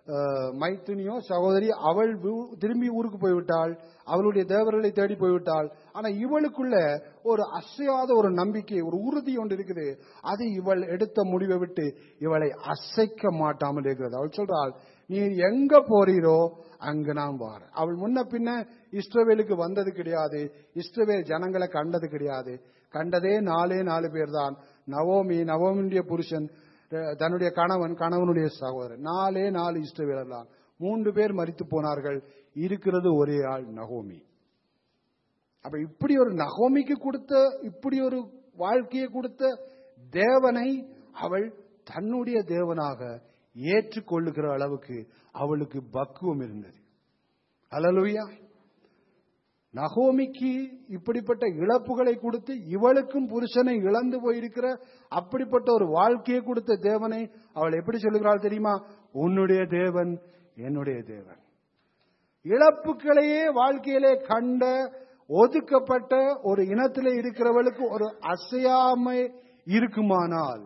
அஹ், மைத்துனியோ சகோதரி அவள் ஊ- திரும்பி ஊருக்கு போய்விட்டாள் அவளுடைய தேவர்களை தேடி போய்விட்டாள் ஆனா இவளுக்குள்ள ஒரு அசையாத ஒரு நம்பிக்கை ஒரு உறுதி ஒன்று இருக்குது அது இவள் எடுத்த முடிவை விட்டு இவளை அசைக்க மாட்டாமல் இருக்கிறது அவள் சொல்றாள் நீ எங்க போறீரோ அங்க நான் வாரேன் அவள் முன்ன பின்ன இஸ்ரவேலுக்கு வந்தது கிடையாது இஸ்ரவேல் ஜனங்களை கண்டது கிடையாது கண்டதே நாலே நாலு பேர் தான் நவோமி நவோமியுடைய புருஷன் அஹ், தன்னுடைய கணவன் கணவனுடைய சகோதரன் நாலே நாலு இஸ்ரவேலர் தான் மூன்று பேர் மரித்து போனார்கள் இருக்கிறது ஒரே ஆள் நகோமி அப்ப இப்படி ஒரு நகோமிக்கு கொடுத்த இப்படி ஒரு வாழ்க்கையை கொடுத்த தேவனை அவள் தன்னுடைய தேவனாக ஏற்றுக்கொள்ளுகிற அளவுக்கு அவளுக்கு பக்குவம் இருந்தது அல்லலுயா நகோமிக்கு இப்படிப்பட்ட இழப்புகளை கொடுத்து இவளுக்கும் புருஷனை இழந்து போயிருக்கிற அப்படிப்பட்ட ஒரு வாழ்க்கையை கொடுத்த தேவனை அவள் எப்படி சொல்லுகிறாள் தெரியுமா உன்னுடைய தேவன் என்னுடைய தேவன் இழப்புகளையே வாழ்க்கையிலே கண்ட ஒதுக்கப்பட்ட ஒரு இனத்திலே இருக்கிறவளுக்கு ஒரு அசையாமை இருக்குமானால்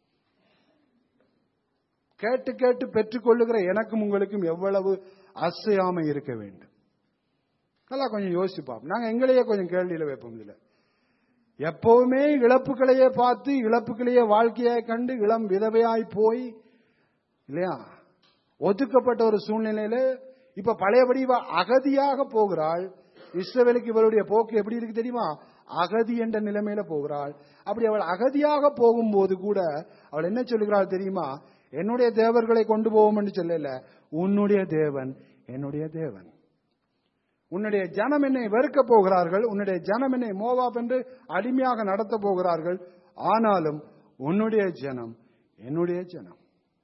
கேட்டு கேட்டு பெற்றுக்கொள்ளுகிற எனக்கும் உங்களுக்கும் எவ்வளவு அசையாமை இருக்க வேண்டும் நல்லா கொஞ்சம் யோசிப்போம் நாங்க எங்களையே கொஞ்சம் கேள்வியில வைப்போம் இதுல எப்பவுமே இழப்புகளையே பார்த்து இழப்புகளையே வாழ்க்கையாய் கண்டு இளம் விதவையாய் போய் இல்லையா ஒதுக்கப்பட்ட ஒரு சூழ்நிலையில இப்ப பழையபடி இவ அகதியாக போகிறாள் இஸ்ரவேலுக்கு இவளுடைய போக்கு எப்படி இருக்கு தெரியுமா அகதி என்ற நிலைமையில போகிறாள் அப்படி அவள் அகதியாக போகும்போது கூட அவள் என்ன சொல்லுகிறாள் தெரியுமா என்னுடைய தேவர்களை கொண்டு போவோம் என்று சொல்லல உன்னுடைய தேவன் என்னுடைய தேவன் உன்னுடைய ஜனம் என்னை வெறுக்க போகிறார்கள் உன்னுடைய ஜனம் என்னை மோவாப் என்று அடிமையாக நடத்த போகிறார்கள் ஆனாலும் உன்னுடைய ஜனம் என்னுடைய ஜனம்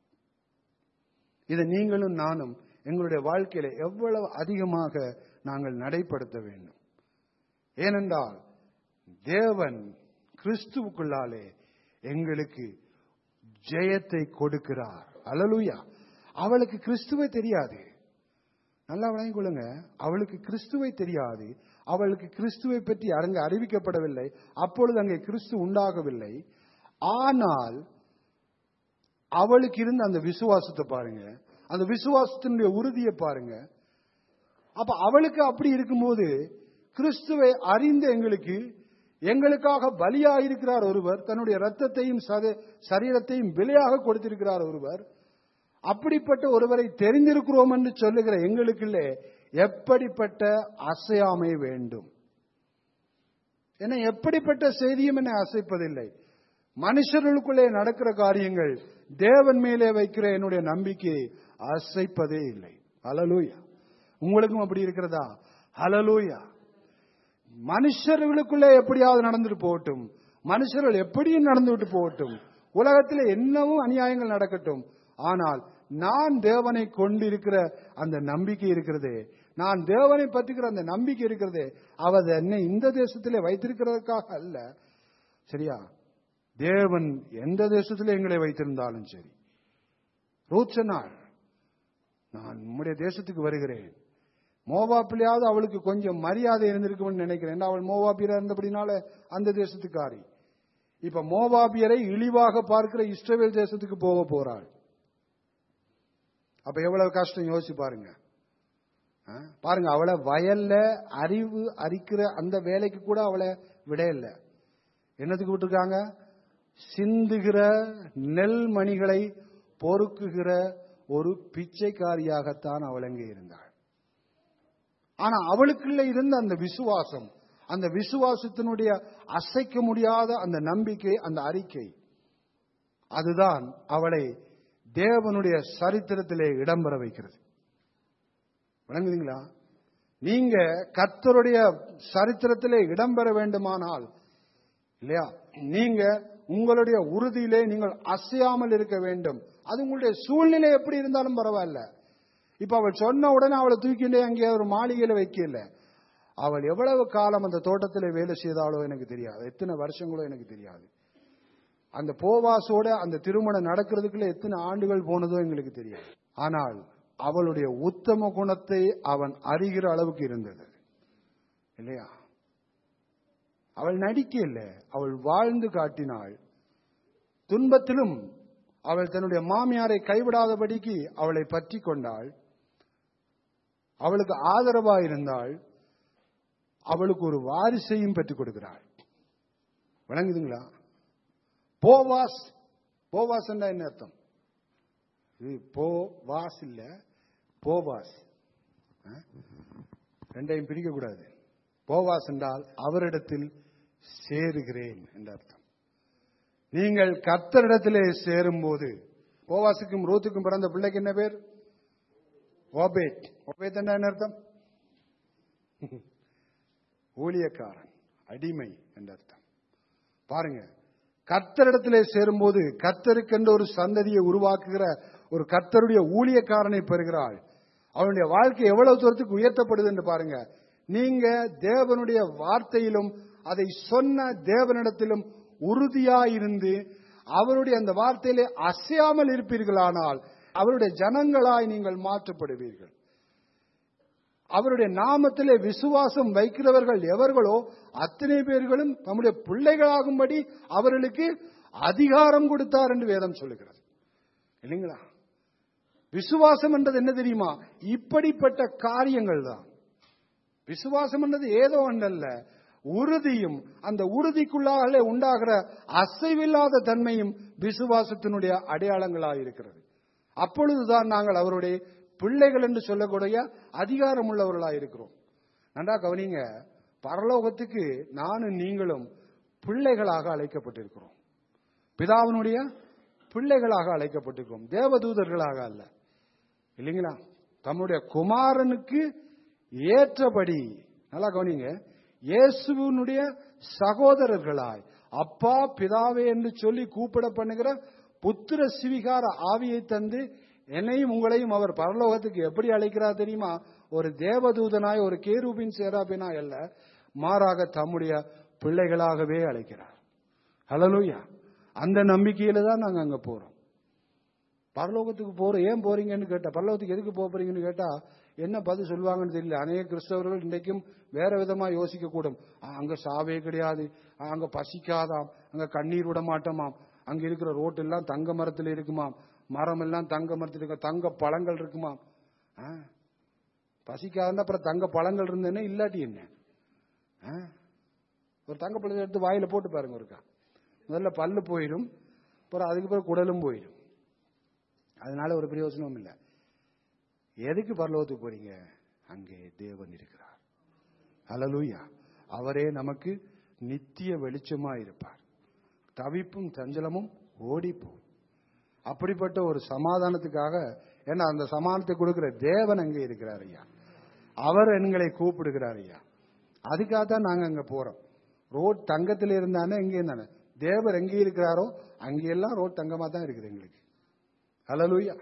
இதை நீங்களும் நானும் எங்களுடைய வாழ்க்கையில எவ்வளவு அதிகமாக நாங்கள் நடைப்படுத்த வேண்டும் ஏனென்றால் தேவன் கிறிஸ்துவுக்குள்ளாலே எங்களுக்கு ஜெயத்தை கொடுக்கிறார் அலலுயா அவளுக்கு கிறிஸ்துவை தெரியாது நல்லா விளங்கிக் கொள்ளுங்க அவளுக்கு கிறிஸ்துவை தெரியாது அவளுக்கு கிறிஸ்துவை பற்றி அங்க அறிவிக்கப்படவில்லை அப்பொழுது அங்கே கிறிஸ்து உண்டாகவில்லை ஆனால் அவளுக்கு இருந்த அந்த விசுவாசத்தை பாருங்க அந்த விசுவாசத்தினுடைய உறுதியை பாருங்க அப்ப அவளுக்கு அப்படி இருக்கும்போது கிறிஸ்துவை அறிந்த எங்களுக்கு எங்களுக்காக பலியாயிருக்கிறார் ஒருவர் தன்னுடைய ரத்தத்தையும் சத- சரீரத்தையும் விலையாக கொடுத்திருக்கிறார் ஒருவர் அப்படிப்பட்ட ஒருவரை தெரிந்திருக்கிறோம் என்று சொல்லுகிற எங்களுக்குள்ளே எப்படிப்பட்ட அசையாமை வேண்டும் என எப்படிப்பட்ட செய்தியும் என்னை அசைப்பதில்லை மனுஷர்களுக்குள்ளே நடக்கிற காரியங்கள் தேவன் மேலே வைக்கிற என்னுடைய நம்பிக்கையை அசைப்பதே இல்லை ஹalleluya உங்களுக்கும் அப்படி இருக்கிறதா ஹalleluya மனுஷர்களுக்குள்ளே எப்படியாவது நடந்துட்டு போகட்டும் மனுஷர்கள் எப்படியும் நடந்துட்டு போகட்டும் உலகத்தில் என்னவும் அநியாயங்கள் நடக்கட்டும் ஆனால் நான் தேவனை கொண்டிருக்கிற அந்த நம்பிக்கை இருக்கிறதே நான் தேவனை பற்றுகிற அந்த நம்பிக்கை இருக்கிறதே அவர் என்னை இந்த தேசத்திலே வைத்திருக்கிறதுக்காக அல்ல சரியா தேவன் எந்த தேசத்திலே எங்களை வைத்திருந்தாலும் சரி ரூத் சொன்னாள் நான் உம்முடைய தேசத்துக்கு வருகிறேன் மோவாப்பிலையாவது அவளுக்கு கொஞ்சம் மரியாதை இருந்திருக்கும்னு நினைக்கிறேன் ஏன்னா அவள் மோவாப்பியரா இருந்தபடினால அந்த தேசத்துக்காரி இப்ப மோவாபியரை இழிவாக பார்க்கிற இஸ்ரவேல் தேசத்துக்கு போக போறாள் அப்ப எவ்வளவு கஷ்டம் யோசிச்சு பாருங்க ஆ? பாருங்க அவளை வயல்ல அறிவு அரிக்கிற அந்த வேலைக்கு கூட அவளை விட இல்லை என்னத்துக்கு விட்டுருக்காங்க சிந்துகிற நெல் மணிகளை பொறுக்குகிற ஒரு பிச்சைக்காரியாகத்தான் அவள் அங்கே இருந்தாள் ஆனா அவளுக்குள்ள இருந்த அந்த விசுவாசம் அந்த விசுவாசத்தினுடைய அசைக்க முடியாத அந்த நம்பிக்கை அந்த அறிக்கை அதுதான் அவளை தேவனுடைய சரித்திரத்திலே இடம்பெற வைக்கிறது விளங்குதுங்களா நீங்க கர்த்தருடைய சரித்திரத்திலே இடம்பெற வேண்டுமானால் இல்லையா நீங்க உங்களுடைய உறுதியிலே நீங்கள் அசையாமல் இருக்க வேண்டும் அது உங்களுடைய சூழ்நிலை எப்படி இருந்தாலும் பரவாயில்ல இப்ப அவள் சொன்ன உடனே அவளை தூக்கிண்டே அங்கே ஒரு மாளிகையில வைக்கல அவள் எவ்வளவு காலம் அந்த தோட்டத்திலே வேலை செய்தாலோ எனக்கு தெரியாது எத்தனை வருஷங்களோ எனக்கு தெரியாது அந்த போவாசோட அந்த திருமணம் நடக்கிறதுக்குள்ள எத்தனை ஆண்டுகள் போனதோ எங்களுக்கு தெரியாது ஆனால் அவளுடைய உத்தம குணத்தை அவன் அறிகிற அளவுக்கு இருந்தது இல்லையா அவள் நடிக்க இல்லை அவள் வாழ்ந்து காட்டினாள் துன்பத்திலும் அவள் தன்னுடைய மாமியாரை கைவிடாதபடிக்கு அவளை பற்றி கொண்டாள் அவளுக்கு ஆதரவா இருந்தால் அவளுக்கு ஒரு வாரிசையும் பெற்றுக் கொடுக்கிறாள் விளங்குதுங்களா போவாஸ் போவாஸ் என்ன அர்த்தம் இது போ வாஸ் இல்ல போவாஸ் ஆ? ரெண்டையும் பிரிக்க கூடாது போவாஸ் என்றால் அவரிடத்தில் சேருகிறேன் என்ற அர்த்தம் நீங்கள் கர்த்தரிடத்திலே சேரும்போது போவாசுக்கும் ரூத்துக்கும் பிறந்த பிள்ளைக்கு என்ன பேர் ஓபேட் ஓபேத் என்ன அர்த்தம் ஊழியக்காரன் அடிமை என்ற அர்த்தம் பாருங்க கர்த்தரிடத்திலே சேரும்போது கர்த்தருக்கென்று ஒரு சந்ததியை உருவாக்குகிற ஒரு கர்த்தருடைய ஊழியக்காரனை பெறுகிறாள் அவனுடைய வாழ்க்கை எவ்வளவு தூரத்துக்கு உயர்த்தப்படுது என்று பாருங்க நீங்க தேவனுடைய வார்த்தையிலும் அதை சொன்ன தேவனிடத்திலும் உறுதியாயிருந்து அவருடைய அந்த வார்த்தையிலே அசையாமல் இருப்பீர்களானால் அவருடைய ஜனங்களாய் நீங்கள் மாற்றப்படுவீர்கள் அவருடைய நாமத்திலே விசுவாசம் வைக்கிறவர்கள் எவர்களோ அத்தனை பேர்களும் தம்முடைய பிள்ளைகளாகும்படி அவர்களுக்கு அதிகாரம் கொடுத்தார் என்று வேதம் சொல்லுகிறது இல்லைங்களா விசுவாசம் என்றது என்ன தெரியுமா இப்படிப்பட்ட காரியங்கள் தான் விசுவாசம் என்றது ஏதோ ஒன்றல்ல உறுதியும் அந்த உறுதிக்குள்ளாக உண்டாகிற அசைவில்லாத தன்மையும் விசுவாசத்தினுடைய அடையாளங்களாக இருக்கிறது அப்பொழுதுதான் நாங்கள் அவருடைய பிள்ளைகள் என்று சொல்லக்கூடிய அதிகாரம் உள்ளவர்களாக இருக்கிறோம் நன்றா கவனிங்க பரலோகத்துக்கு நானும் நீங்களும் பிள்ளைகளாக அழைக்கப்பட்டிருக்கிறோம் பிதாவினுடைய பிள்ளைகளாக அழைக்கப்பட்டிருக்கிறோம் தேவதூதர்களாக அல்ல இல்லைங்களா தம்முடைய குமாரனுக்கு ஏற்றபடி நல்லா கவனிங்க இயேசுவினுடைய சகோதரர்களாய் அப்பா பிதாவே என்று சொல்லி கூப்பிட பண்ணுகிற புத்திர சிவிகார ஆவியை தந்து என்னையும் உங்களையும் அவர் பரலோகத்துக்கு எப்படி அழைக்கிறார் தெரியுமா ஒரு தேவதூதனாய் ஒரு கேரூபின் சேராபினாய் அல்ல மாறாக தம்முடைய பிள்ளைகளாகவே அழைக்கிறார் ஹலலூயா அந்த நம்பிக்கையில தான் நாங்க அங்க போறோம் பரலோகத்துக்கு போறோம் ஏன் போறீங்கன்னு கேட்டா பரலோகத்துக்கு எதுக்கு போக போறீங்கன்னு கேட்டா என்ன பதில் சொல்லுவாங்கன்னு தெரியல அநேக கிறிஸ்தவர்கள் இன்றைக்கும் வேற விதமா யோசிக்க கூடும் ஆ, அங்க சாவே கிடையாது ஆ, அங்க பசிக்காதாம் அங்க கண்ணீர் விட மாட்டோமாம் அங்க இருக்கிற ரோட்டு எல்லாம் தங்க மரத்துல இருக்குமாம் மரம் எல்லாம் தங்க மரத்துல இருக்க தங்க பழங்கள் இருக்குமாம் ஆ, பசிக்காதுன்னா அப்புறம் தங்க பழங்கள் இருந்தேன்னா இல்லாட்டி என்ன ஆ? ஒரு தங்க பழத்தை எடுத்து வாயில போட்டு பாருங்க ஒருக்கா முதல்ல பல்லு போயிடும் அப்புறம் அதுக்கு பிறகு குடலும் போயிடும் அதனால ஒரு பிரயோஜனமும் இல்லை எதுக்கு பரலோகத்துக்கு போறீங்க அங்கே தேவன் இருக்கிறார் ஹalleluya அவரே நமக்கு நித்திய வெளிச்சமா இருப்பார் தவிப்பும் சஞ்சலமும் ஓடிப்போம் அப்படிப்பட்ட ஒரு சமாதானத்துக்காக ஏன்னா அந்த சமாதானத்தை கொடுக்கிற தேவன் அங்கே இருக்கிறார் ஐயா அவர் எங்களை கூப்பிடுகிறார் ஐயா அதுக்காக தான் நாங்க அங்க போறோம் ரோட் தங்கத்தில் இருந்தானே எங்கே இருந்தானே தேவர் எங்கே இருக்கிறாரோ அங்கெல்லாம் ரோட் தங்கமா தான் இருக்குது எங்களுக்கு ஹalleluya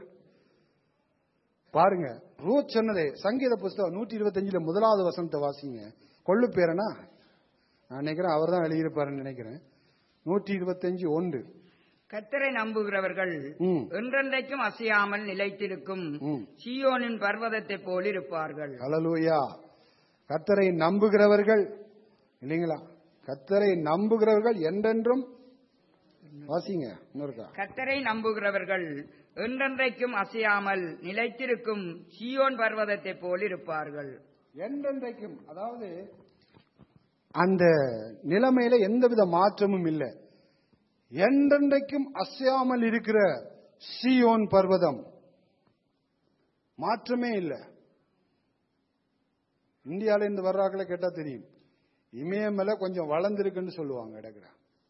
பாருங்க ரூத் சொன்னதே சங்கீத புஸ்தகம் நூற்றி இருபத்தஞ்சுல முதலாவது வசனத்தை வாசிங்க கொள்ளு பேரனா நான் நினைக்கிறேன் அவர் தான் எழுதியிருப்பாருன்னு நினைக்கிறேன் நூற்றி இருபத்தஞ்சு ஒன்று கத்தரை நம்புகிறவர்கள் ம். என்றென்றைக்கும் அசையாமல் நிலைத்திருக்கும் ம். சீயோனின் பர்வதத்தை போல் இருப்பார்கள் ஹalleluya கத்தரை நம்புகிறவர்கள் இல்லைங்களா கத்தரை நம்புகிறவர்கள் என்றென்றும் வாசிங்க இன்னொருக்கா கத்தரை நம்புகிறவர்கள் என்றென்றைக்கும் அசையாமல் நிலைத்திருக்கும் சீயோன் பர்வதத்தை போல் இருப்பார்கள் என்றென்றைக்கும் அதாவது அந்த நிலைமையில எந்தவித மாற்றமும் இல்லை என்றென்றைக்கும் அசையாமல் இருக்கிற சியோன் பர்வதம் மாற்றமே இல்லை இந்தியால இருந்து வர்றாக்களை கேட்டா தெரியும் இமயமலை கொஞ்சம் வளர்ந்துருக்குன்னு சொல்லுவாங்க இடக்கிற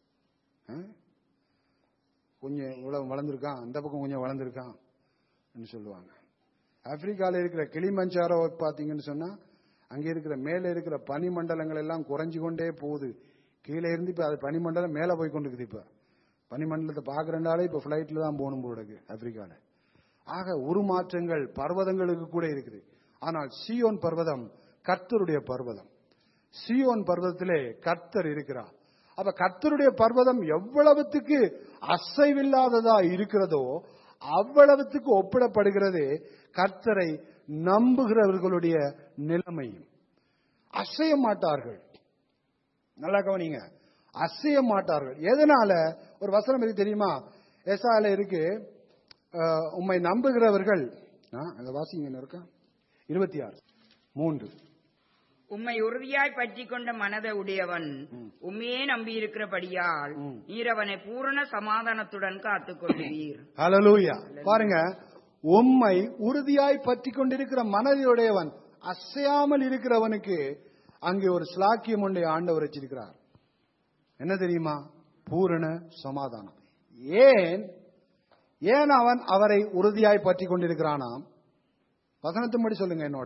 கொஞ்சம் இவ்வளவு வளர்ந்துருக்கான் அந்த பக்கம் கொஞ்சம் வளர்ந்துருக்கான் சொல்லுவாங்க ஆப்பிரிக்கால இருக்கிற கிளிமஞ்சாரோ பாத்தீங்கன்னு சொன்னா அங்க இருக்கிற மேல இருக்கிற பனிமண்டலங்கள் எல்லாம் குறைஞ்சு கொண்டே போகுது கீழே இருந்து இப்ப அது பனிமண்டலம் மேல போய் கொண்டு இருக்குது இப்ப பனிமண்டலத்தை பாக்குறனாலே இப்ப பிளைட்ல தான் போகணும் போல இருக்கு ஆப்பிரிக்கால ஆக உருமாற்றங்கள் பர்வதங்களுக்கு கூட இருக்குது ஆனால் சியோன் பர்வதம் கர்த்தருடைய பர்வதம் சியோன் பர்வதத்திலே கர்த்தர் இருக்கிறார் அப்ப கர்த்தருடைய பர்வதம் எவ்வளவுத்துக்கு அசைவில்லாததா இருக்கிறதோ அவ்வளவுத்துக்கு ஒப்பிடப்படுகிறது கர்த்தரை நம்புகிறவர்களுடைய நிலைமையும் அசைய மாட்டார்கள் நல்லா கவனிங்க அசைய மாட்டார்கள் எதனால ஒரு வசனம் எது தெரியுமா எசால இருக்கு அஹ், உம்மை நம்புகிறவர்கள் ஆ, அந்த வாசிங்க என்ன இருக்கா இருபத்தி ஆறு மூன்று உம்மை உறுதியாய் பற்றி கொண்ட மனதை உடையவன் உண்மையே நம்பியிருக்கிறபடியால் ம். நீர் அவனை பூரண சமாதானத்துடன் காத்துக் கொள்வீர் ஹalleluya பாருங்க உம்மை உறுதியாய் பற்றி கொண்டிருக்கிற மனதையுடையவன் அசையாமல் இருக்கிறவனுக்கு அங்கே ஒரு ஸ்லாக்கியம் ஒன்றை ஆண்டவர் வச்சிருக்கிறார் என்ன தெரியுமா பூரண சமாதானம் ஏன் ஏன் அவன் அவரை உறுதியாய் பற்றி கொண்டிருக்கிறானாம் வசனத்தின்படி சொல்லுங்க என்னோட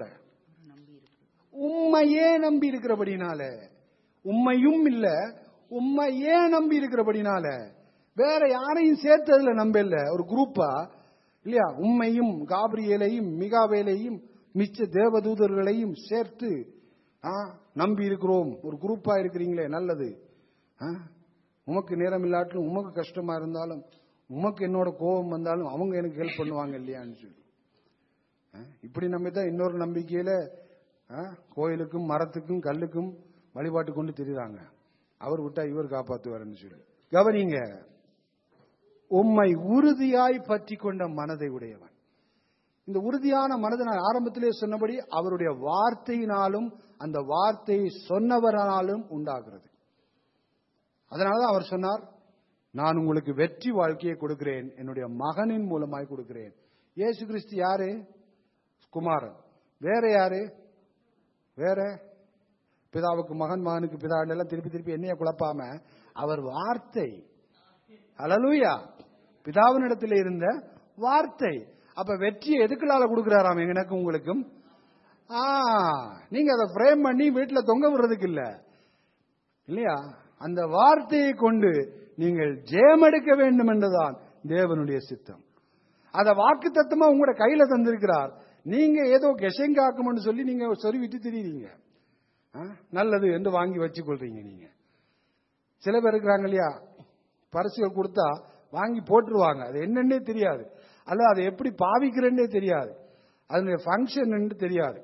உம்மையே நம்பி இருக்கிறபடினால உம்மையும் இல்ல உம்மையே நம்பி இருக்கிறபடினால வேற யாரையும் சேர்த்ததுல நம்ப இல்ல ஒரு குரூப்பா இல்லையா உம்மையும் காபிரியலையும் மிகாவேலையும் மிச்ச தேவதூதர்களையும் சேர்த்து ஆ, நம்பி இருக்கிறோம் ஒரு குரூப்பா இருக்கிறீங்களே நல்லது ஆ, உமக்கு நேரம் இல்லாட்டிலும் உமக்கு கஷ்டமா இருந்தாலும் உமக்கு என்னோட கோபம் வந்தாலும் அவங்க எனக்கு ஹெல்ப் பண்ணுவாங்க இல்லையான்னு சொல்லி அஹ், இப்படி நம்ம தான் இன்னொரு நம்பிக்கையில அஹ், கோயிலுக்கும் மரத்துக்கும் கல்லுக்கும் வழிபாட்டு கொண்டு திரிறாங்க அவர் விட்டா இவர் காப்பாத்துவாருன்னு சொல்லி கவனிங்க உம்மை உறுதியாய் பற்றி கொண்ட மனதை உடையவன் இந்த உறுதியான மனதை நான் ஆரம்பத்திலே சொன்னபடி அவருடைய வார்த்தையினாலும் அந்த வார்த்தையை சொன்னவராலும் உண்டாகிறது அதனாலதான் அவர் சொன்னார் நான் உங்களுக்கு வெற்றி வாழ்க்கையை கொடுக்கிறேன் என்னுடைய மகனின் மூலமாய் கொடுக்கிறேன் இயேசு கிறிஸ்து யாரு குமாரன் வேற யாரு வேற பிதாவுக்கு மகன் மகனுக்கு பிதா எல்லாம் திருப்பி திருப்பி என்னைய குழப்பாம அவர் வார்த்தை அலலூயா பிதாவினிடத்தில் இருந்த வார்த்தை அப்ப வெற்றியை எதுக்குள்ளால கொடுக்கிறாராம் எனக்கு உங்களுக்கும் ஆ நீங்க அதை ஃப்ரேம் பண்ணி வீட்டுல தொங்க விடுறதுக்கு இல்ல இல்லையா அந்த வார்த்தையை கொண்டு நீங்கள் ஜெயமெடுக்க வேண்டும் என்றுதான் தேவனுடைய சித்தம் அத வாக்கு தத்துவமா உங்களோட கையில தந்திருக்கிறார் நீங்க ஏதோ கெஷங்காக்கும்னு சொல்லி நீங்க சொருவிட்டு திரியுறீங்க ஆ, நல்லது என்று வாங்கி வச்சு கொள்றீங்க நீங்க சில பேர் இருக்கிறாங்க இல்லையா பரிசுகள் கொடுத்தா வாங்கி போட்டுருவாங்க அது என்னன்னே தெரியாது அல்ல அதை எப்படி பாவிக்கிறேன்னே தெரியாது அதனுடைய ஃபங்க்ஷன் தெரியாது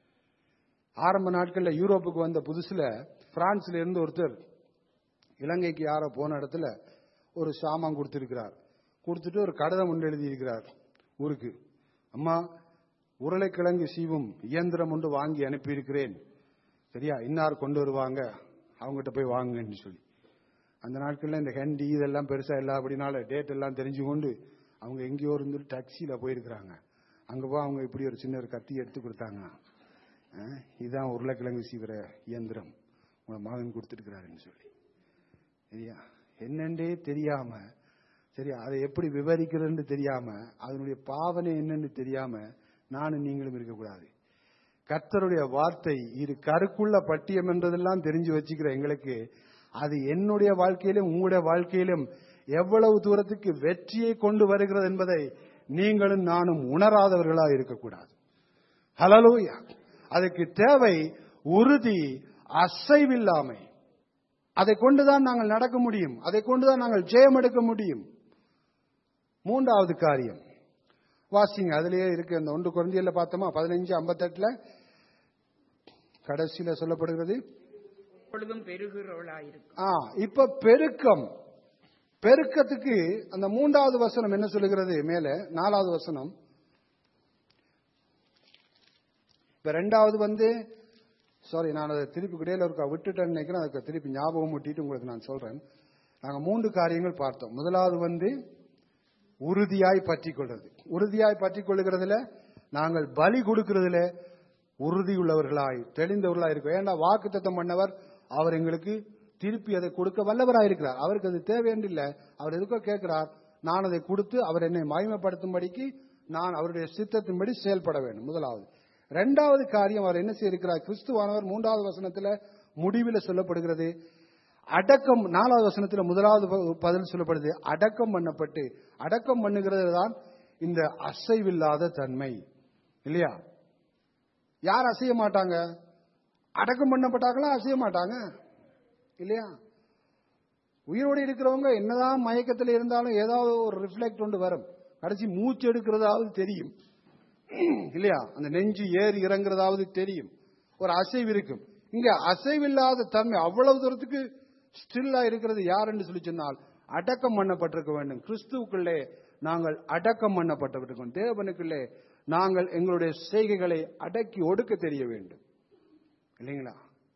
ஆரம்ப நாட்கள்ல யூரோப்புக்கு வந்த புதுசுல பிரான்ஸ்ல இருந்து ஒருத்தர் இலங்கைக்கு யாரோ போன இடத்துல ஒரு சாமான் கொடுத்திருக்கிறார் கொடுத்துட்டு ஒரு கடிதம் ஒன்று எழுதியிருக்கிறார் ஊருக்கு அம்மா உருளைக்கிழங்கு சீவும் இயந்திரம் ஒன்று வாங்கி அனுப்பியிருக்கிறேன் சரியா இன்னார் கொண்டு வருவாங்க அவங்ககிட்ட போய் வாங்குங்கன்னு சொல்லி அந்த நாட்கள்ல இந்த ஹெண்டி இதெல்லாம் பெருசா இல்ல அப்படினால டேட் எல்லாம் தெரிஞ்சு கொண்டு அவங்க எங்கேயோ இருந்து டாக்ஸியில போயிருக்கிறாங்க அங்க போய் அவங்க இப்படி ஒரு சின்ன ஒரு கத்தி எடுத்து கொடுத்தாங்க அஹ், இதான் உருளைக்கிழங்கு சீவிர இயந்திரம் உங்க மகன் கொடுத்துருக்கிறாருன்னு சொல்லி சரியா என்னன்றே தெரியாம சரி அதை எப்படி விவரிக்கிறதுன்னு தெரியாம அதனுடைய பாவனை என்னன்னு தெரியாம நானும் நீங்களும் இருக்கக்கூடாது கர்த்தருடைய வார்த்தை இது கருக்குள்ள பட்டியம் என்றதெல்லாம் தெரிஞ்சு வச்சுக்கிற எங்களுக்கு அது என்னுடைய வாழ்க்கையிலும் உங்களுடைய வாழ்க்கையிலும் எவ்வளவு தூரத்துக்கு வெற்றியை கொண்டு வருகிறது என்பதை நீங்களும் நானும் உணராதவர்களா இருக்கக்கூடாது ஹலலூயா அதுக்கு தேவை உறுதி அசைவில்லாமை அதை கொண்டுதான் நாங்கள் நடக்க முடியும் அதை கொண்டுதான் நாங்கள் ஜெயம் எடுக்க முடியும் மூன்றாவது காரியம் வாசிங்க அதிலேயே இருக்கு அந்த ஒன்று குறைஞ்சியல்ல பார்த்தோமா பதினஞ்சு ஐம்பத்தெட்டுல கடைசியில சொல்லப்படுகிறது எப்பொழுதும் பெருகிறவளாயிருக்கும் ஆ இப்ப பெருக்கம் பெருக்கத்துக்கு அந்த மூன்றாவது வசனம் என்ன சொல்லுகிறது மேல நாலாவது வசனம் இப்ப ரெண்டாவது வந்து சாரி நான் அதை திருப்பி இடையில இருக்கா விட்டுட்டேன்னு நினைக்கிறேன் அதுக்கு திருப்பி ஞாபகம் ஊட்டிட்டு உங்களுக்கு நான் சொல்றேன் நாங்க மூன்று காரியங்கள் பார்த்தோம் முதலாவது வந்து உறுதியாய் பற்றி கொள்றது உறுதியாய் பற்றி கொள்ளுகிறதுல நாங்கள் பலி கொடுக்கிறதுல உறுதியுள்ளவர்களாய் தெளிந்தவர்களாய் இருக்கோம் ஏன்னா வாக்கு தத்தம் பண்ணவர் அவர் எங்களுக்கு திருப்பி அதை கொடுக்க வல்லவராய் இருக்கிறார் அவருக்கு அது தேவையில்லை அவர் எதுக்கோ கேட்கிறார் நான் அதை கொடுத்து அவர் என்னை மகிமைப்படுத்தும்படிக்கு நான் அவருடைய சித்தத்தின்படி செயல்பட வேண்டும் முதலாவது இரண்டாவது காரியம் அவர் என்ன செய்திருக்கிறார் கிறிஸ்துவானவர் மூன்றாவது வசனத்துல முடிவில் சொல்லப்படுகிறது அடக்கம் நாலாவது வசனத்துல முதலாவது ப- பதில் சொல்லப்படுது அடக்கம் பண்ணப்பட்டு அடக்கம் பண்ணுகிறது தான் இந்த அசைவில்லாத தன்மை இல்லையா யார் அசைய மாட்டாங்க அடக்கம் பண்ணப்பட்டாங்களா அசைய மாட்டாங்க இல்லையா உயிரோடு இருக்கிறவங்க என்னதான் மயக்கத்தில் இருந்தாலும் ஏதாவது ஒரு ரிஃப்ளெக்ட் ஒன்று வரும் கடைசி மூச்சு எடுக்கிறதாவது தெரியும் இல்லையா அந்த நெஞ்சு ஏறி இறங்குறதாவது தெரியும் ஒரு அசைவு இருக்கும் இங்க அசைவில்லாத தன்மை அவ்வளவு தூரத்துக்கு ஸ்டில்லா இருக்கிறது யாருன்னு சொல்லி சொன்னால் அடக்கம் பண்ணப்பட்டிருக்க வேண்டும் கிறிஸ்துவுக்குள்ளே நாங்கள் அடக்கம் பண்ணப்பட்டிருக்கோம் தேவனுக்குள்ளே நாங்கள் எங்களுடைய செய்கைகளை அடக்கி ஒடுக்க தெரிய வேண்டும் இல்லைங்களா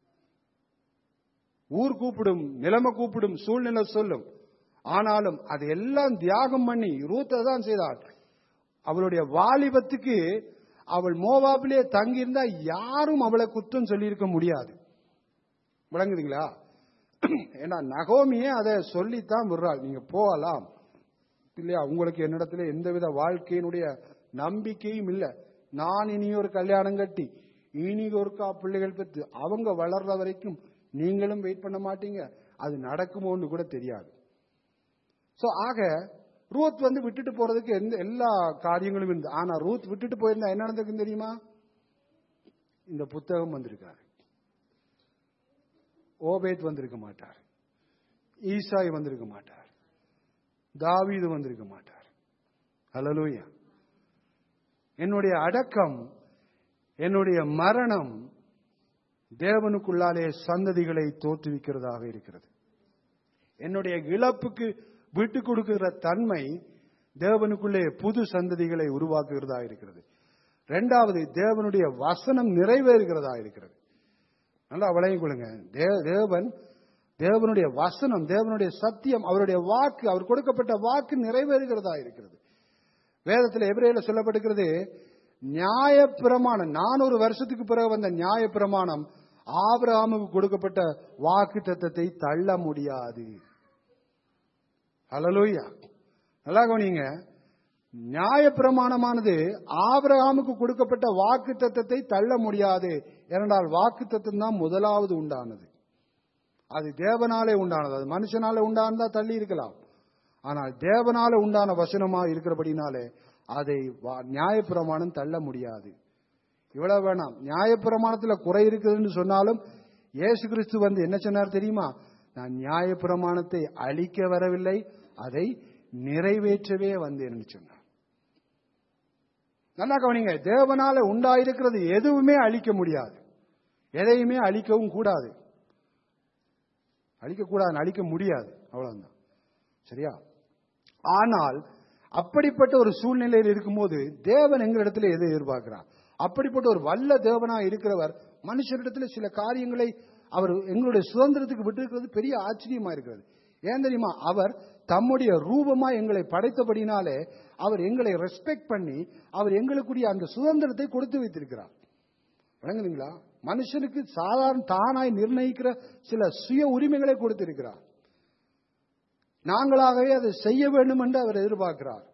ஊர் கூப்பிடும் நிலைமை கூப்பிடும் சூழ்நிலை சொல்லும் ஆனாலும் அது எல்லாம் தியாகம் பண்ணி ரூத்தை தான் செய்தாள் அவளுடைய வாலிபத்துக்கு அவள் மோவாபிலே தங்கியிருந்தா யாரும் அவளை குற்றம் சொல்லியிருக்க முடியாது விளங்குதுங்களா ஏன்னா நகோமியே அதை சொல்லித்தான் விடுறாள் நீங்க போகலாம் இல்லையா உங்களுக்கு என்னிடத்துல எந்தவித வாழ்க்கையினுடைய நம்பிக்கையும் இல்லை நான் இனி ஒரு கல்யாணம் கட்டி இனி ஒருக்கா பிள்ளைகள் பெற்று அவங்க வளர்ற வரைக்கும் நீங்களும் வெயிட் பண்ண மாட்டீங்க அது நடக்குமோன்னு கூட தெரியாது சோ ஆக ரூத் வந்து விட்டுட்டு போறதுக்கு எந்த எல்லா காரியங்களும் இருந்தது ஆனா ரூத் விட்டுட்டு போயிருந்தா என்ன நடந்திருக்குன்னு தெரியுமா இந்த புத்தகம் வந்திருக்காரு ஓபேத் வந்திருக்க மாட்டார் ஈசாய் வந்திருக்க மாட்டார் தாவீது வந்திருக்க மாட்டார் ஹalleluya என்னுடைய அடக்கம் என்னுடைய மரணம் தேவனுக்குள்ளாலே சந்ததிகளை தோற்றுவிக்கிறதாக இருக்கிறது என்னுடைய இழப்புக்கு விட்டு கொடுக்கிற தன்மை தேவனுக்குள்ளே புது சந்ததிகளை உருவாக்குகிறதா இருக்கிறது இரண்டாவது தேவனுடைய வசனம் நிறைவேறுகிறதா இருக்கிறது நல்லா விளங்கிக் கொள்ளுங்க தே- தேவன் தேவனுடைய வசனம் தேவனுடைய சத்தியம் அவருடைய வாக்கு அவர் கொடுக்கப்பட்ட வாக்கு நிறைவேறுகிறதா இருக்கிறது வேதத்தில் எபிரேல சொல்லப்படுகிறது நியாயப்பிரமாணம் நானூறு வருஷத்துக்கு பிறகு வந்த நியாயப்பிரமாணம் ஆபிரகாமுக்கு கொடுக்கப்பட்ட வாக்கு தத்தத்தை தள்ள முடியாது ஹalleluya நல்லா கவனிங்க நியாயப்பிரமாணமானது ஆபிரகாமுக்கு கொடுக்கப்பட்ட வாக்கு தத்தத்தை தள்ள முடியாது ஏனென்றால் வாக்கு தத்தம் தான் முதலாவது உண்டானது அது தேவனாலே உண்டானது அது மனுஷனாலே உண்டானதா தள்ளி இருக்கலாம் ஆனால் தேவனாலே உண்டான வசனமா இருக்கிறபடினாலே அதை வா- நியாயப்பிரமாணம் தள்ள முடியாது இவ்வளவு வேணாம் நியாயப்பிரமாணத்துல குறை இருக்குதுன்னு சொன்னாலும் இயேசு கிறிஸ்து வந்து என்ன சொன்னார் தெரியுமா நான் நியாயப்பிரமாணத்தை அழிக்க வரவில்லை அதை நிறைவேற்றவே வந்தேன்னு சொன்னார் நல்லா கவனிங்க தேவனால உண்டாயிருக்கிறது எதுவுமே அழிக்க முடியாது எதையுமே அழிக்கவும் கூடாது அழிக்க கூடாது அழிக்க முடியாது அவ்வளவுதான் சரியா ஆனால் அப்படிப்பட்ட ஒரு சூழ்நிலையில் இருக்கும்போது தேவன் எங்களிடத்துல எதை எதிர்பார்க்கிறார் அப்படிப்பட்ட ஒரு வல்ல தேவனா இருக்கிறவர் மனுஷரிடத்துல சில காரியங்களை அவர் எங்களுடைய சுதந்திரத்துக்கு விட்டிருக்கிறது பெரிய ஆச்சரியமா இருக்கிறது ஏன் தெரியுமா அவர் தம்முடைய ரூபமா எங்களை படைத்தபடினாலே அவர் எங்களை ரெஸ்பெக்ட் பண்ணி அவர் எங்களுக்குரிய அந்த சுதந்திரத்தை கொடுத்து வைத்திருக்கிறார் விளங்குதுங்களா மனுஷனுக்கு சாதாரண தானாய் நிர்ணயிக்கிற சில சுய உரிமைகளை கொடுத்திருக்கிறார் நாங்களாகவே அதை செய்ய வேண்டும் என்று அவர் எதிர்பார்க்கிறார்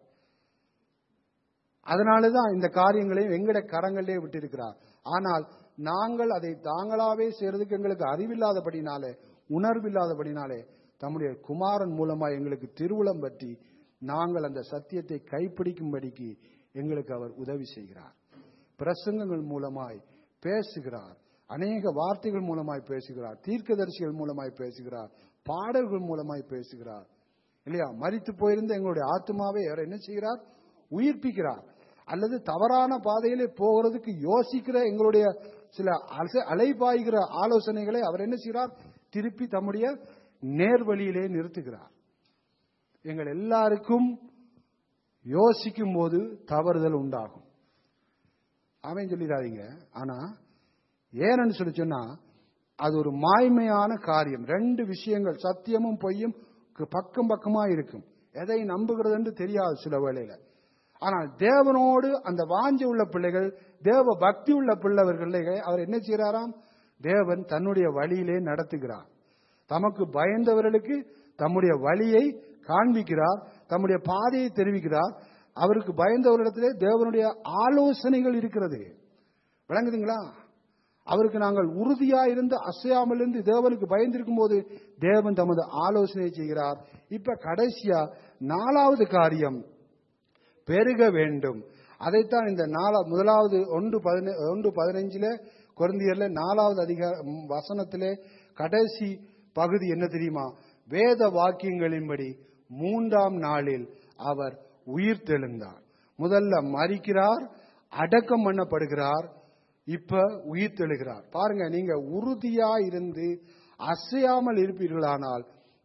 அதனாலதான் இந்த காரியங்களையும் எங்கட கரங்களிலே விட்டிருக்கிறார் ஆனால் நாங்கள் அதை தாங்களாவே செய்யறதுக்கு எங்களுக்கு அறிவில்லாதபடினாலே உணர்வில்லாதபடினாலே தம்முடைய குமாரன் மூலமா எங்களுக்கு திருவுளம் பற்றி நாங்கள் அந்த சத்தியத்தை கைப்பிடிக்கும்படிக்கு எங்களுக்கு அவர் உதவி செய்கிறார் பிரசங்கங்கள் மூலமாய் பேசுகிறார் அநேக வார்த்தைகள் மூலமாய் பேசுகிறார் தீர்க்கதரிசிகள் மூலமாய் பேசுகிறார் பாடல்கள் மூலமாய் பேசுகிறார் இல்லையா மரித்து போயிருந்த எங்களுடைய ஆத்மாவை அவர் என்ன செய்கிறார் உயிர்ப்பிக்கிறார் அல்லது தவறான பாதையிலே போகிறதுக்கு யோசிக்கிற எங்களுடைய சில அச- அலைபாய்கிற ஆலோசனைகளை அவர் என்ன செய்கிறார் திருப்பி தம்முடைய நேர்வழியிலே நிறுத்துகிறார் எங்கள் எல்லாருக்கும் யோசிக்கும் போது தவறுதல் உண்டாகும் அவன் சொல்லிடாதீங்க ஆனா ஏன்னு சொல்லி சொன்னா அது ஒரு மாய்மையான காரியம் ரெண்டு விஷயங்கள் சத்தியமும் பொய்யும் கு- பக்கம் பக்கமா இருக்கும் எதை நம்புகிறது என்று தெரியாது சில வேளையில ஆனால் தேவனோடு அந்த வாஞ்சை உள்ள பிள்ளைகள் தேவ பக்தி உள்ள பிள்ளைகளை அவர் என்ன செய்கிறாராம் தேவன் தன்னுடைய வழியிலே நடத்துகிறார் தமக்கு பயந்தவர்களுக்கு தம்முடைய வழியை காண்பிக்கிறார் தம்முடைய பாதையை தெரிவிக்கிறார் அவருக்கு பயந்தவரிடத்திலே தேவனுடைய ஆலோசனைகள் இருக்கிறது விளங்குதுங்களா அவருக்கு நாங்கள் உறுதியா இருந்து அசையாமல் இருந்து தேவனுக்கு பயந்திருக்கும் போது தேவன் தமது ஆலோசனை செய்கிறார் இப்ப கடைசியா நாலாவது காரியம் பெருக வேண்டும் அதைத்தான் இந்த நாலா முதலாவது ஒன்று பதின ஒன்று பதினைஞ்சில குழந்தையர்ல நாலாவது அதிகார ம், வசனத்திலே கடைசி பகுதி என்ன தெரியுமா வேத வாக்கியங்களின்படி மூன்றாம் நாளில் அவர் உயிர் தெழுந்தார் முதல்ல மறிக்கிறார் அடக்கம் பண்ணப்படுகிறார் இப்ப உயிர் தெழுகிறார் பாருங்க நீங்க உறுதியா இருந்து அசையாமல் இருப்பீர்களானால்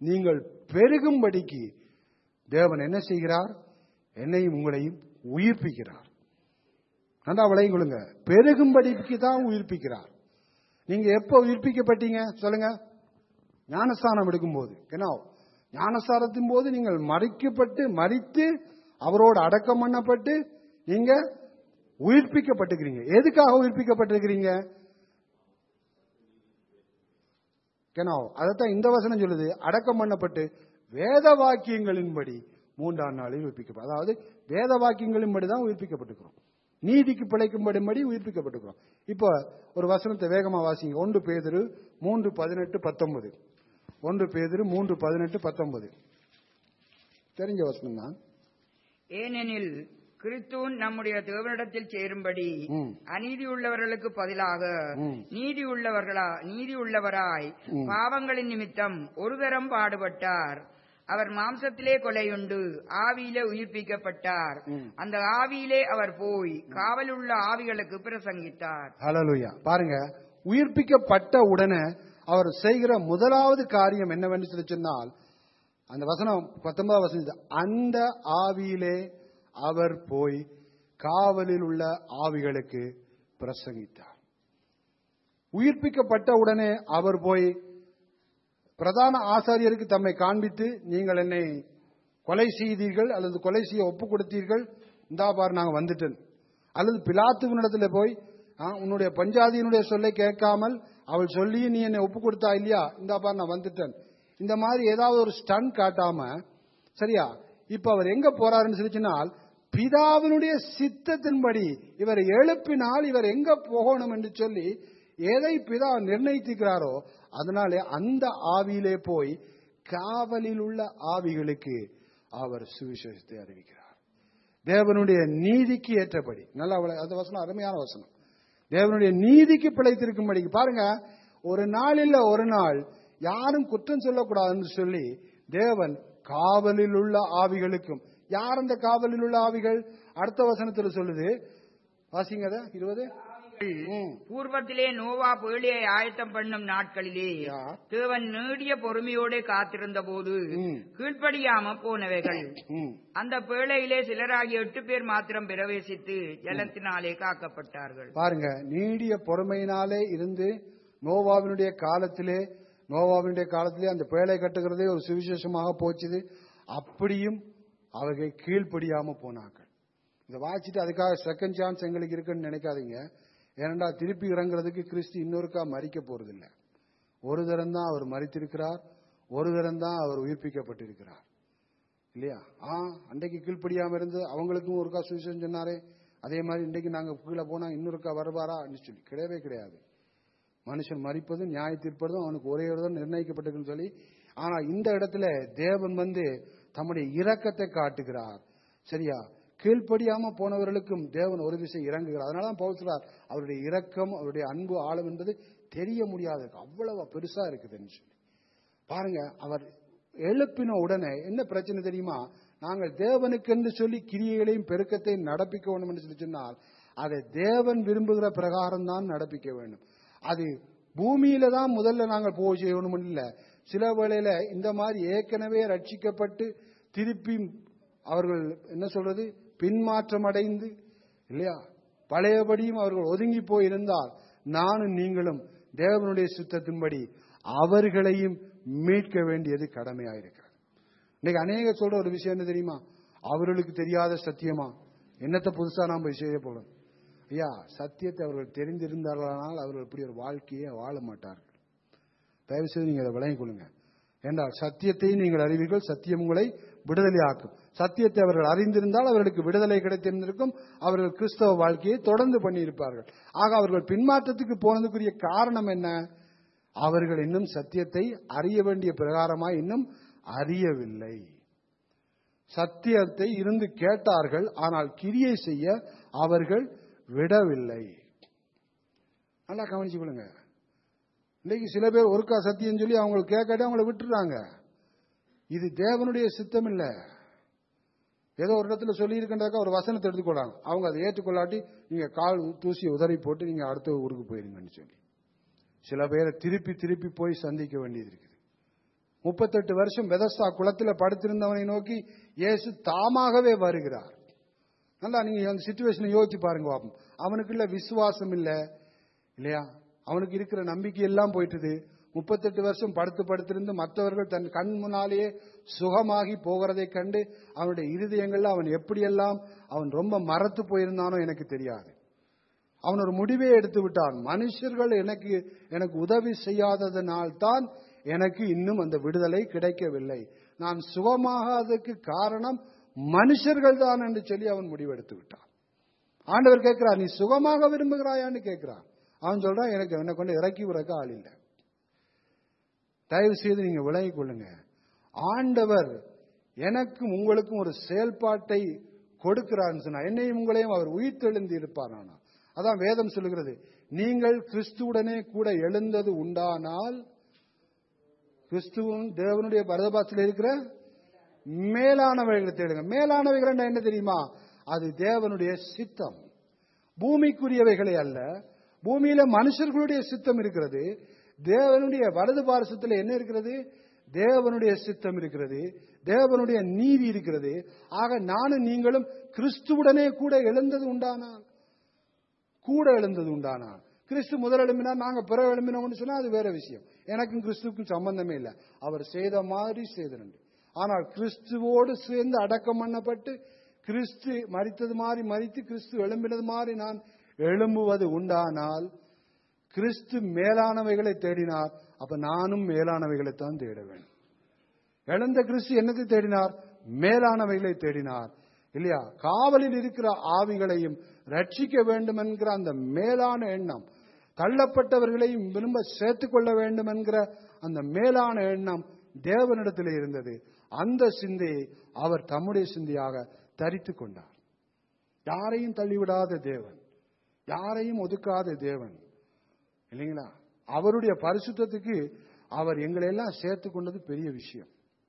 நீங்கள் பெருகும்படிக்கு தேவன் என்ன செய்கிறார் என்னையும் உங்களையும் உயிர்ப்பிக்கிறார் நல்லா விளையும் கொள்ளுங்க பெருகும்படிக்கு தான் உயிர்ப்பிக்கிறார் நீங்க எப்போ உயிர்ப்பிக்கப்பட்டீங்க சொல்லுங்க ஞானஸ்தானம் எடுக்கும்போது ஏன்னா ஞானஸ்தானத்தின் போது நீங்கள் மறிக்கப்பட்டு மறித்து அவரோடு அடக்கம் பண்ணப்பட்டு நீங்க உயிர்ப்பிக்கப்பட்டிருக்கிறீங்க எதுக்காக உயிர்ப்பிக்கப்பட்டிருக்கிறீங்க ஏன்னா அதைத்தான் இந்த வசனம் சொல்லுது அடக்கம் பண்ணப்பட்டு வேத வாக்கியங்களின்படி மூன்றாம் நாளில் உயிர்ப்பிக்கப்படும் அதாவது வேத வாக்கியங்களின்படி தான் உயிர்ப்பிக்கப்பட்டிருக்கிறோம் நீதிக்கு பிழைக்கும்படிபடி உயிர்ப்பிக்கப்பட்டிருக்கிறோம் இப்போ ஒரு வசனத்தை வேகமா வாசிங்க ஒன்று பேதிரு மூன்று பதினெட்டு பத்தொன்பது ஒன்று பேதிரு மூன்று பதினெட்டு பத்தொன்பது தெரிஞ்ச வசனம் தான் ஏனெனில் கிறிஸ்துவன் நம்முடைய தேவனிடத்தில் சேரும்படி ம். அநீதி உள்ளவர்களுக்கு பதிலாக ம். நீதி உள்ளவர்களா நீதி உள்ளவராய் ம். பாவங்களின் நிமித்தம் ஒரு தரம் பாடுபட்டார் அவர் மாம்சத்திலே கொலையுண்டு ஆவியிலே உயிர்ப்பிக்கப்பட்டார் ம். அந்த ஆவியிலே அவர் போய் காவலுள்ள ஆவிகளுக்கு பிரசங்கித்தார் ஹalleluya பாருங்க உயிர்ப்பிக்கப்பட்ட உடனே அவர் செய்கிற முதலாவது காரியம் என்னவென்று சொல்லி சொன்னால் அந்த வசனம் பத்தொன்பதாம் வசனம் அந்த ஆவியிலே அவர் போய் காவலில் உள்ள ஆவிகளுக்கு பிரசங்கித்தார் உயிர்ப்பிக்கப்பட்ட உடனே அவர் போய் பிரதான ஆசாரியருக்கு தம்மை காண்பித்து நீங்கள் என்னை கொலை செய்தீர்கள் அல்லது கொலை செய்ய ஒப்பு கொடுத்தீர்கள் இந்தா பார் நாங்க வந்துட்டேன் அல்லது பிலாத்துவனிடத்துல போய் ஆ, உன்னுடைய பஞ்சாதியினுடைய சொல்லை கேட்காமல் அவள் சொல்லி நீ என்னை ஒப்பு கொடுத்தா இல்லையா இந்தா பார் நான் வந்துட்டேன் இந்த மாதிரி ஏதாவது ஒரு ஸ்டன் காட்டாம சரியா இப்ப அவர் எங்க போறாருன்னு சொல்லிச்சுனால் பிதாவினுடைய சித்தத்தின்படி இவர் எழுப்பினால் இவர் எங்க போகணும் என்று சொல்லி எதை பிதா நிர்ணயித்திருக்கிறாரோ அதனாலே அந்த ஆவியிலே போய் காவலில் உள்ள ஆவிகளுக்கு அவர் சுவிசேஷத்தை அறிவிக்கிறார் தேவனுடைய நீதிக்கு ஏற்றபடி நல்லா அவளை- அந்த வசனம் அருமையான வசனம் தேவனுடைய நீதிக்கு பிழைத்திருக்கும்படி பாருங்க ஒரு நாள் இல்ல ஒரு நாள் யாரும் குற்றம் சொல்லக்கூடாதுன்னு சொல்லி தேவன் காவலில் உள்ள ஆவிகளுக்கும் யார் அந்த காவலில் உள்ள ஆவிகள் அடுத்த வசனத்தில் சொல்லுது வாசிங்க அதை, இருபது ம். பூர்வத்திலே நோவா பேழையை ஆயத்தம் பண்ணும் நாட்களிலே யா. தேவன் நீடிய பொறுமையோடு காத்திருந்த போது ம். கீழ்ப்படியாம போனவைகள் ம். அந்த பேழையிலே சிலராகிய எட்டு பேர் மாத்திரம் பிரவேசித்து ஜலத்தினாலே காக்கப்பட்டார்கள் பாருங்க நீடிய பொறுமையினாலே இருந்து நோவாவினுடைய காலத்திலே நோவாவினுடைய காலத்திலே அந்த பேழை கட்டுகிறதே ஒரு சுவிசேஷமாக போச்சுது அப்படியும் அவர்கள் கீழ்ப்படியாம போனாங்க இதை வாசிட்டு அதுக்காக செகண்ட் சான்ஸ் எங்களுக்கு இருக்குன்னு நினைக்காதீங்க ஏனண்டா திருப்பி இறங்குறதுக்கு கிறிஸ்து இன்னொருக்கா மறிக்க போறதில்லை ஒரு தரம் தான் அவர் மறித்திருக்கிறார் ஒரு தரம் தான் அவர் உயிர்ப்பிக்கப்பட்டிருக்கிறார் இல்லையா ஆ அன்றைக்கு கீழ்ப்படியாம இருந்து அவங்களுக்கும் ஒருக்கா சுவிசேஷம் சொன்னாரே அதே மாதிரி இன்றைக்கு நாங்க கீழே போனா இன்னொருக்கா வருவாரா சொல்லி கிடையவே கிடையாது மனுஷன் மறிப்பதும் நியாய தீர்ப்பதும் அவனுக்கு ஒரே ஒரு தான் நிர்ணயிக்கப்பட்டிருக்குன்னு சொல்லி ஆனா இந்த இடத்துல தேவன் வந்து தம்முடைய இரக்கத்தை காட்டுகிறார் சரியா கீழ்ப்படியாம போனவர்களுக்கும் தேவன் ஒரு விஷயம் இறங்குகிறார் அதனால தான் பவுல் சொல்றார் அவருடைய இரக்கம் அவருடைய அன்பு ஆழம் என்பது தெரிய முடியாது அவ்வளவு பெருசா இருக்குதுன்னு சொல்லி பாருங்க அவர் எழுப்பின உடனே என்ன பிரச்சனை தெரியுமா நாங்கள் தேவனுக்கென்று சொல்லி கிரியைகளையும் பெருக்கத்தையும் நடப்பிக்க வேண்டும் என்று சொல்லி சொன்னால் அதை தேவன் விரும்புகிற பிரகாரம் தான் நடப்பிக்க வேண்டும் அது பூமியில தான் முதல்ல நாங்கள் போய் செய்யணும் இல்ல சில வேளையில இந்த மாதிரி ஏற்கனவே ரட்சிக்கப்பட்டு திருப்பி அவர்கள் என்ன சொல்றது பின்மாற்றம் அடைந்து இல்லையா பழையபடியும் அவர்கள் ஒதுங்கி போயிருந்தால் நானும் நீங்களும் தேவனுடைய சுத்தத்தின்படி அவர்களையும் மீட்க வேண்டியது கடமையாயிருக்கிறது இன்னைக்கு அநேக சொல்ற ஒரு விஷயம் என்ன தெரியுமா அவர்களுக்கு தெரியாத சத்தியமா என்னத்தை புதுசா நாம் போய் செய்ய போறோம் ஐயா சத்தியத்தை அவர்கள் தெரிந்திருந்தார்களானால் அவர்கள் இப்படி ஒரு வாழ்க்கையை வாழ மாட்டார்கள் தயவு செய்து நீங்க அதை விளங்கிக் கொள்ளுங்க என்றால் சத்தியத்தையும் நீங்கள் அறிவீர்கள் சத்தியம் உங்களை விடுதலையாக்கும் சத்தியத்தை அவர்கள் அறிந்திருந்தால் அவர்களுக்கு விடுதலை கிடைத்திருந்திருக்கும் அவர்கள் கிறிஸ்தவ வாழ்க்கையை தொடர்ந்து பண்ணியிருப்பார்கள் ஆக அவர்கள் பின்மாற்றத்துக்கு போனதுக்குரிய காரணம் என்ன அவர்கள் இன்னும் சத்தியத்தை அறிய வேண்டிய பிரகாரமாய் இன்னும் அறியவில்லை சத்தியத்தை இருந்து கேட்டார்கள் ஆனால் கிரியை செய்ய அவர்கள் விடவில்லை நல்லா கவனிச்சு கொள்ளுங்க இன்னைக்கு சில பேர் ஒருக்கா சத்தியம் சொல்லி அவங்களுக்கு கேட்காட்டி அவங்கள விட்டுறாங்க இது தேவனுடைய சித்தம் இல்ல ஏதோ ஒரு இடத்துல சொல்லி இருக்கின்றாக்கா ஒரு வசனத்தை எடுத்துக்கொள்றாங்க அவங்க அதை ஏற்றுக்கொள்ளாட்டி நீங்க கால் தூசி உதறி போட்டு நீங்க அடுத்த ஊருக்கு போயிருங்கன்னு சொல்லி சில பேரை திருப்பி திருப்பி போய் சந்திக்க வேண்டியது இருக்குது முப்பத்தெட்டு வருஷம் பெதஸ்தா குளத்துல படுத்திருந்தவனை நோக்கி இயேசு தாமாகவே வருகிறார் நல்லா நீங்க அந்த சுச்சுவேஷனை யோசிச்சு பாருங்க பாப்போம் அவனுக்குள்ள விசுவாசம் இல்ல இல்லையா அவனுக்கு இருக்கிற நம்பிக்கை எல்லாம் போயிட்டுது முப்பத்தெட்டு வருஷம் படுத்து படுத்திருந்து மற்றவர்கள் தன் கண் முன்னாலேயே சுகமாகி போகிறதை கண்டு அவனுடைய இருதயங்கள்ல அவன் எப்படியெல்லாம் அவன் ரொம்ப மறத்து போயிருந்தானோ எனக்கு தெரியாது அவன் ஒரு முடிவே எடுத்து விட்டான் மனுஷர்கள் எனக்கு எனக்கு உதவி செய்யாததனால் தான் எனக்கு இன்னும் அந்த விடுதலை கிடைக்கவில்லை நான் சுகமாகாததுக்கு காரணம் மனுஷர்கள் தான் என்று சொல்லி அவன் முடிவெடுத்து விட்டான் ஆண்டவர் கேட்கிறார் நீ சுகமாக விரும்புகிறாயான்னு கேட்கிறான் அவன் சொல்றான் எனக்கு என்னை கொண்டு இறக்கி விறக்க ஆள் இல்லை தயவு செய்து நீங்க விளங்கிக் கொள்ளுங்க ஆண்டவர் எனக்கும் உங்களுக்கும் ஒரு செயல்பாட்டை கொடுக்கிறான்னு சொன்னா என்னையும் உங்களையும் அவர் உயிர்த்தெழுந்து இருப்பார் ஆனா அதான் வேதம் சொல்லுகிறது நீங்கள் கிறிஸ்துவுடனே கூட எழுந்தது உண்டானால் கிறிஸ்துவும் தேவனுடைய பரதபாசத்தில் இருக்கிற மேலானவைகளை தேடுங்க மேலானவைகள் என்ன தெரியுமா அது தேவனுடைய சித்தம் பூமிக்குரியவைகளே அல்ல பூமியில மனுஷர்களுடைய சித்தம் இருக்கிறது தேவனுடைய வலது பாரசத்தில் என்ன இருக்கிறது தேவனுடைய சித்தம் இருக்கிறது தேவனுடைய நீதி இருக்கிறது ஆக நானும் நீங்களும் கிறிஸ்துவுடனே கூட எழுந்தது உண்டானால் கூட எழுந்தது உண்டானால் கிறிஸ்து முதல் எழும்பினா நாங்க பிற எழும்பினோம்னு சொன்னா அது வேற விஷயம் எனக்கும் கிறிஸ்துவுக்கும் சம்பந்தமே இல்லை அவர் செய்த மாதிரி செய்தனண்டு ஆனால் கிறிஸ்துவோடு சேர்ந்து அடக்கம் பண்ணப்பட்டு கிறிஸ்து மறித்தது மாதிரி மறித்து கிறிஸ்து எழும்பினது மாதிரி நான் எழும்புவது உண்டானால் கிறிஸ்து மேலானவைகளை தேடினார் அப்ப நானும் மேலானவைகளைத்தான் தேட வேண்டும் எழுந்த கிறிஸ்து என்னத்தை தேடினார் மேலானவைகளை தேடினார் இல்லையா காவலில் இருக்கிற ஆவிகளையும் ரட்சிக்க வேண்டும் என்கிற அந்த மேலான எண்ணம் தள்ளப்பட்டவர்களையும் விரும்ப சேர்த்துக் கொள்ள வேண்டும் என்கிற அந்த மேலான எண்ணம் தேவனிடத்தில் இருந்தது அந்த சிந்தையை அவர் தம்முடைய சிந்தையாக தரித்து கொண்டார் யாரையும் தள்ளிவிடாத தேவன் யாரையும் ஒதுக்காத தேவன் இல்லைங்களா அவருடைய பரிசுத்தத்துக்கு அவர் எங்களை எல்லாம் சேர்த்து கொண்டது பெரிய விஷயம்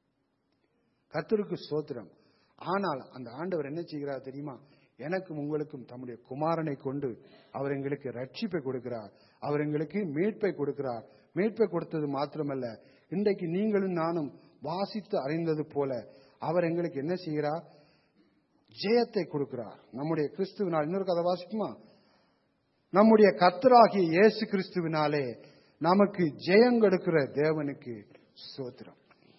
கத்தருக்கு சோத்திரம் ஆனால் அந்த ஆண்டவர் என்ன செய்கிறார் தெரியுமா எனக்கும் உங்களுக்கும் தம்முடைய குமாரனை கொண்டு அவர் எங்களுக்கு ரட்சிப்பை கொடுக்கிறார் அவர் எங்களுக்கு மீட்பை கொடுக்கிறார் மீட்பை கொடுத்தது மாத்திரமல்ல இன்றைக்கு நீங்களும் நானும் வாசித்து அறிந்தது போல அவர் எங்களுக்கு என்ன செய்கிறார் ஜெயத்தை கொடுக்கிறார் நம்முடைய கிறிஸ்துவினால் இன்னொரு கதை வாசிக்குமா நம்முடைய கத்தராகிய இயேசு கிறிஸ்துவினாலே நமக்கு ஜெயம் கொடுக்கிற தேவனுக்கு சோத்திரம்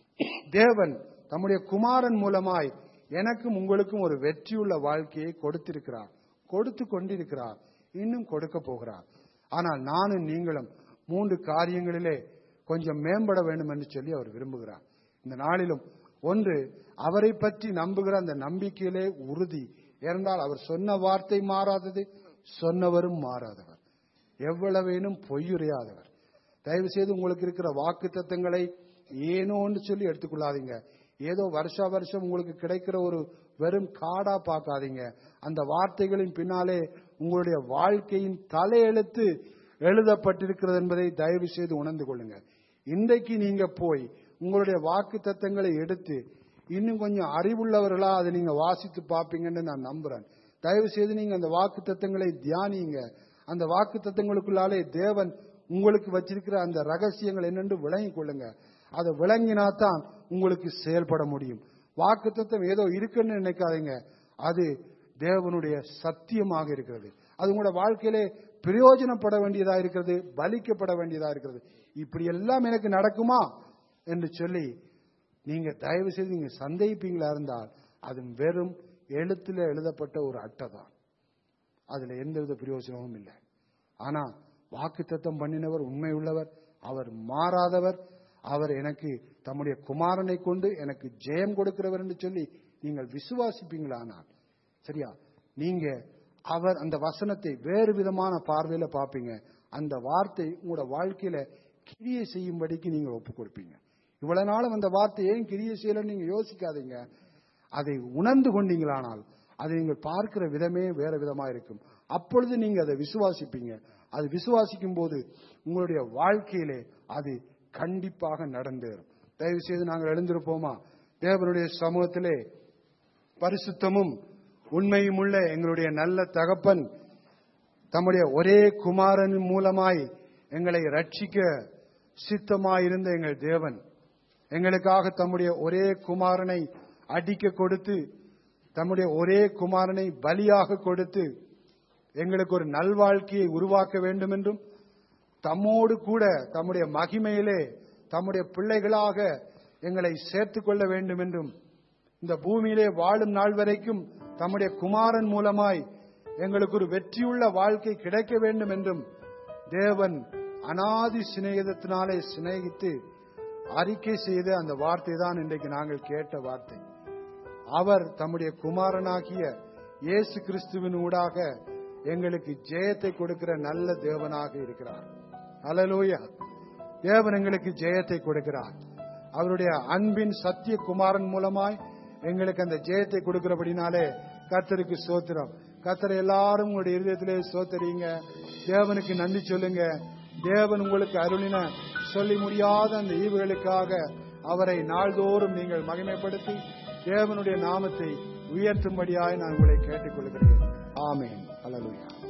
தேவன் தம்முடைய குமாரன் மூலமாய் எனக்கும் உங்களுக்கும் ஒரு வெற்றியுள்ள வாழ்க்கையை கொடுத்திருக்கிறார் கொடுத்து கொண்டிருக்கிறார் இன்னும் கொடுக்க போகிறார் ஆனால் நானும் நீங்களும் மூன்று காரியங்களிலே கொஞ்சம் மேம்பட வேண்டும் என்று சொல்லி அவர் விரும்புகிறார் இந்த நாளிலும் ஒன்று அவரை பற்றி நம்புகிற அந்த நம்பிக்கையிலே உறுதி இருந்தால் அவர் சொன்ன வார்த்தை மாறாதது சொன்னவரும் மாறாதவர் எவ்வளவேனும் பொய்யுரையாதவர் தயவு செய்து உங்களுக்கு இருக்கிற வாக்கு தத்தங்களை ஏனோன்னு சொல்லி எடுத்துக்கொள்ளாதீங்க ஏதோ வருஷா வருஷம் உங்களுக்கு கிடைக்கிற ஒரு வெறும் காடா பார்க்காதீங்க அந்த வார்த்தைகளின் பின்னாலே உங்களுடைய வாழ்க்கையின் தலையெழுத்து எழுதப்பட்டிருக்கிறது என்பதை தயவு செய்து உணர்ந்து கொள்ளுங்க இன்றைக்கு நீங்க போய் உங்களுடைய வாக்கு தத்தங்களை எடுத்து இன்னும் கொஞ்சம் அறிவுள்ளவர்களா அதை நீங்க வாசித்து பார்ப்பீங்கன்னு நான் நம்புறேன் தயவு செய்து நீங்க அந்த வாக்கு தத்தங்களை தியானிங்க அந்த வாக்கு தத்தங்களுக்குள்ளாலே தேவன் உங்களுக்கு வச்சிருக்கிற அந்த ரகசியங்கள் என்னென்று விளங்கிக் கொள்ளுங்க அதை விளங்கினாதான் உங்களுக்கு செயல்பட முடியும் வாக்கு தத்துவம் ஏதோ இருக்குன்னு நினைக்காதீங்க அது தேவனுடைய சத்தியமாக இருக்கிறது அது உங்களோட வாழ்க்கையிலே பிரயோஜனப்பட வேண்டியதா இருக்கிறது பலிக்கப்பட வேண்டியதா இருக்கிறது இப்படி எல்லாம் எனக்கு நடக்குமா என்று சொல்லி நீங்க தயவு செய்து நீங்க சந்தேகிப்பீங்களா இருந்தால் அது வெறும் எழுத்துல எழுதப்பட்ட ஒரு அட்டை தான் அதுல எந்தவித பிரயோஜனமும் இல்லை ஆனா வாக்கு தத்தம் பண்ணினவர் உண்மை உள்ளவர் அவர் மாறாதவர் அவர் எனக்கு தம்முடைய குமாரனை கொண்டு எனக்கு ஜெயம் கொடுக்கிறவர் என்று சொல்லி நீங்கள் விசுவாசிப்பீங்களானால் சரியா நீங்க அவர் அந்த வசனத்தை வேறு விதமான பார்வையில பார்ப்பீங்க அந்த வார்த்தை உங்களோட வாழ்க்கையில கிரியை செய்யும்படிக்கு நீங்க ஒப்பு கொடுப்பீங்க இவ்வளவு நாளும் அந்த வார்த்தை ஏன் கிரியை செய்யலன்னு நீங்க யோசிக்காதீங்க அதை உணர்ந்து கொண்டீங்களானால் அதை நீங்கள் பார்க்கிற விதமே வேற விதமா இருக்கும் அப்பொழுது நீங்க அதை விசுவாசிப்பீங்க அது விசுவாசிக்கும் போது உங்களுடைய வாழ்க்கையிலே அது கண்டிப்பாக நடந்தேறும் தயவு செய்து நாங்கள் எழுந்திருப்போமா தேவனுடைய சமூகத்திலே பரிசுத்தமும் உண்மையும் உள்ள எங்களுடைய நல்ல தகப்பன் தம்முடைய ஒரே குமாரன் மூலமாய் எங்களை ரட்சிக்க சித்தமாயிருந்த எங்கள் தேவன் எங்களுக்காக தம்முடைய ஒரே குமாரனை அடிக்க கொடுத்து தம்முடைய ஒரே குமாரனை பலியாக கொடுத்து எங்களுக்கு ஒரு நல்வாழ்க்கையை உருவாக்க வேண்டும் என்றும் தம்மோடு கூட தம்முடைய மகிமையிலே தம்முடைய பிள்ளைகளாக எங்களை சேர்த்துக் கொள்ள வேண்டும் என்றும் இந்த பூமியிலே வாழும் நாள் வரைக்கும் தம்முடைய குமாரன் மூலமாய் எங்களுக்கு ஒரு வெற்றியுள்ள வாழ்க்கை கிடைக்க வேண்டும் என்றும் தேவன் அனாதி சிநேகிதத்தினாலே சிநேகித்து அறிக்கை செய்த அந்த வார்த்தை தான் இன்றைக்கு நாங்கள் கேட்ட வார்த்தை அவர் தம்முடைய குமாரனாகிய இயேசு கிறிஸ்துவின் ஊடாக எங்களுக்கு ஜெயத்தை கொடுக்கிற நல்ல தேவனாக இருக்கிறார் அலலூயா தேவன் எங்களுக்கு ஜெயத்தை கொடுக்கிறார் அவருடைய அன்பின் சத்திய குமாரன் மூலமாய் எங்களுக்கு அந்த ஜெயத்தை கொடுக்கிறபடினாலே கர்த்தருக்கு சோத்திரம் கர்த்தரை எல்லாரும் உங்களுடைய இருதயத்திலே சோத்தரிங்க தேவனுக்கு நன்றி சொல்லுங்க தேவன் உங்களுக்கு அருளின சொல்லி முடியாத அந்த ஈவுகளுக்காக அவரை நாள்தோறும் நீங்கள் மகிமைப்படுத்தி தேவனுடைய நாமத்தை உயர்த்தும்படியாய் நான் உங்களை கேட்டுக்கொள்கிறேன் ஆமேன் அல்லலுயா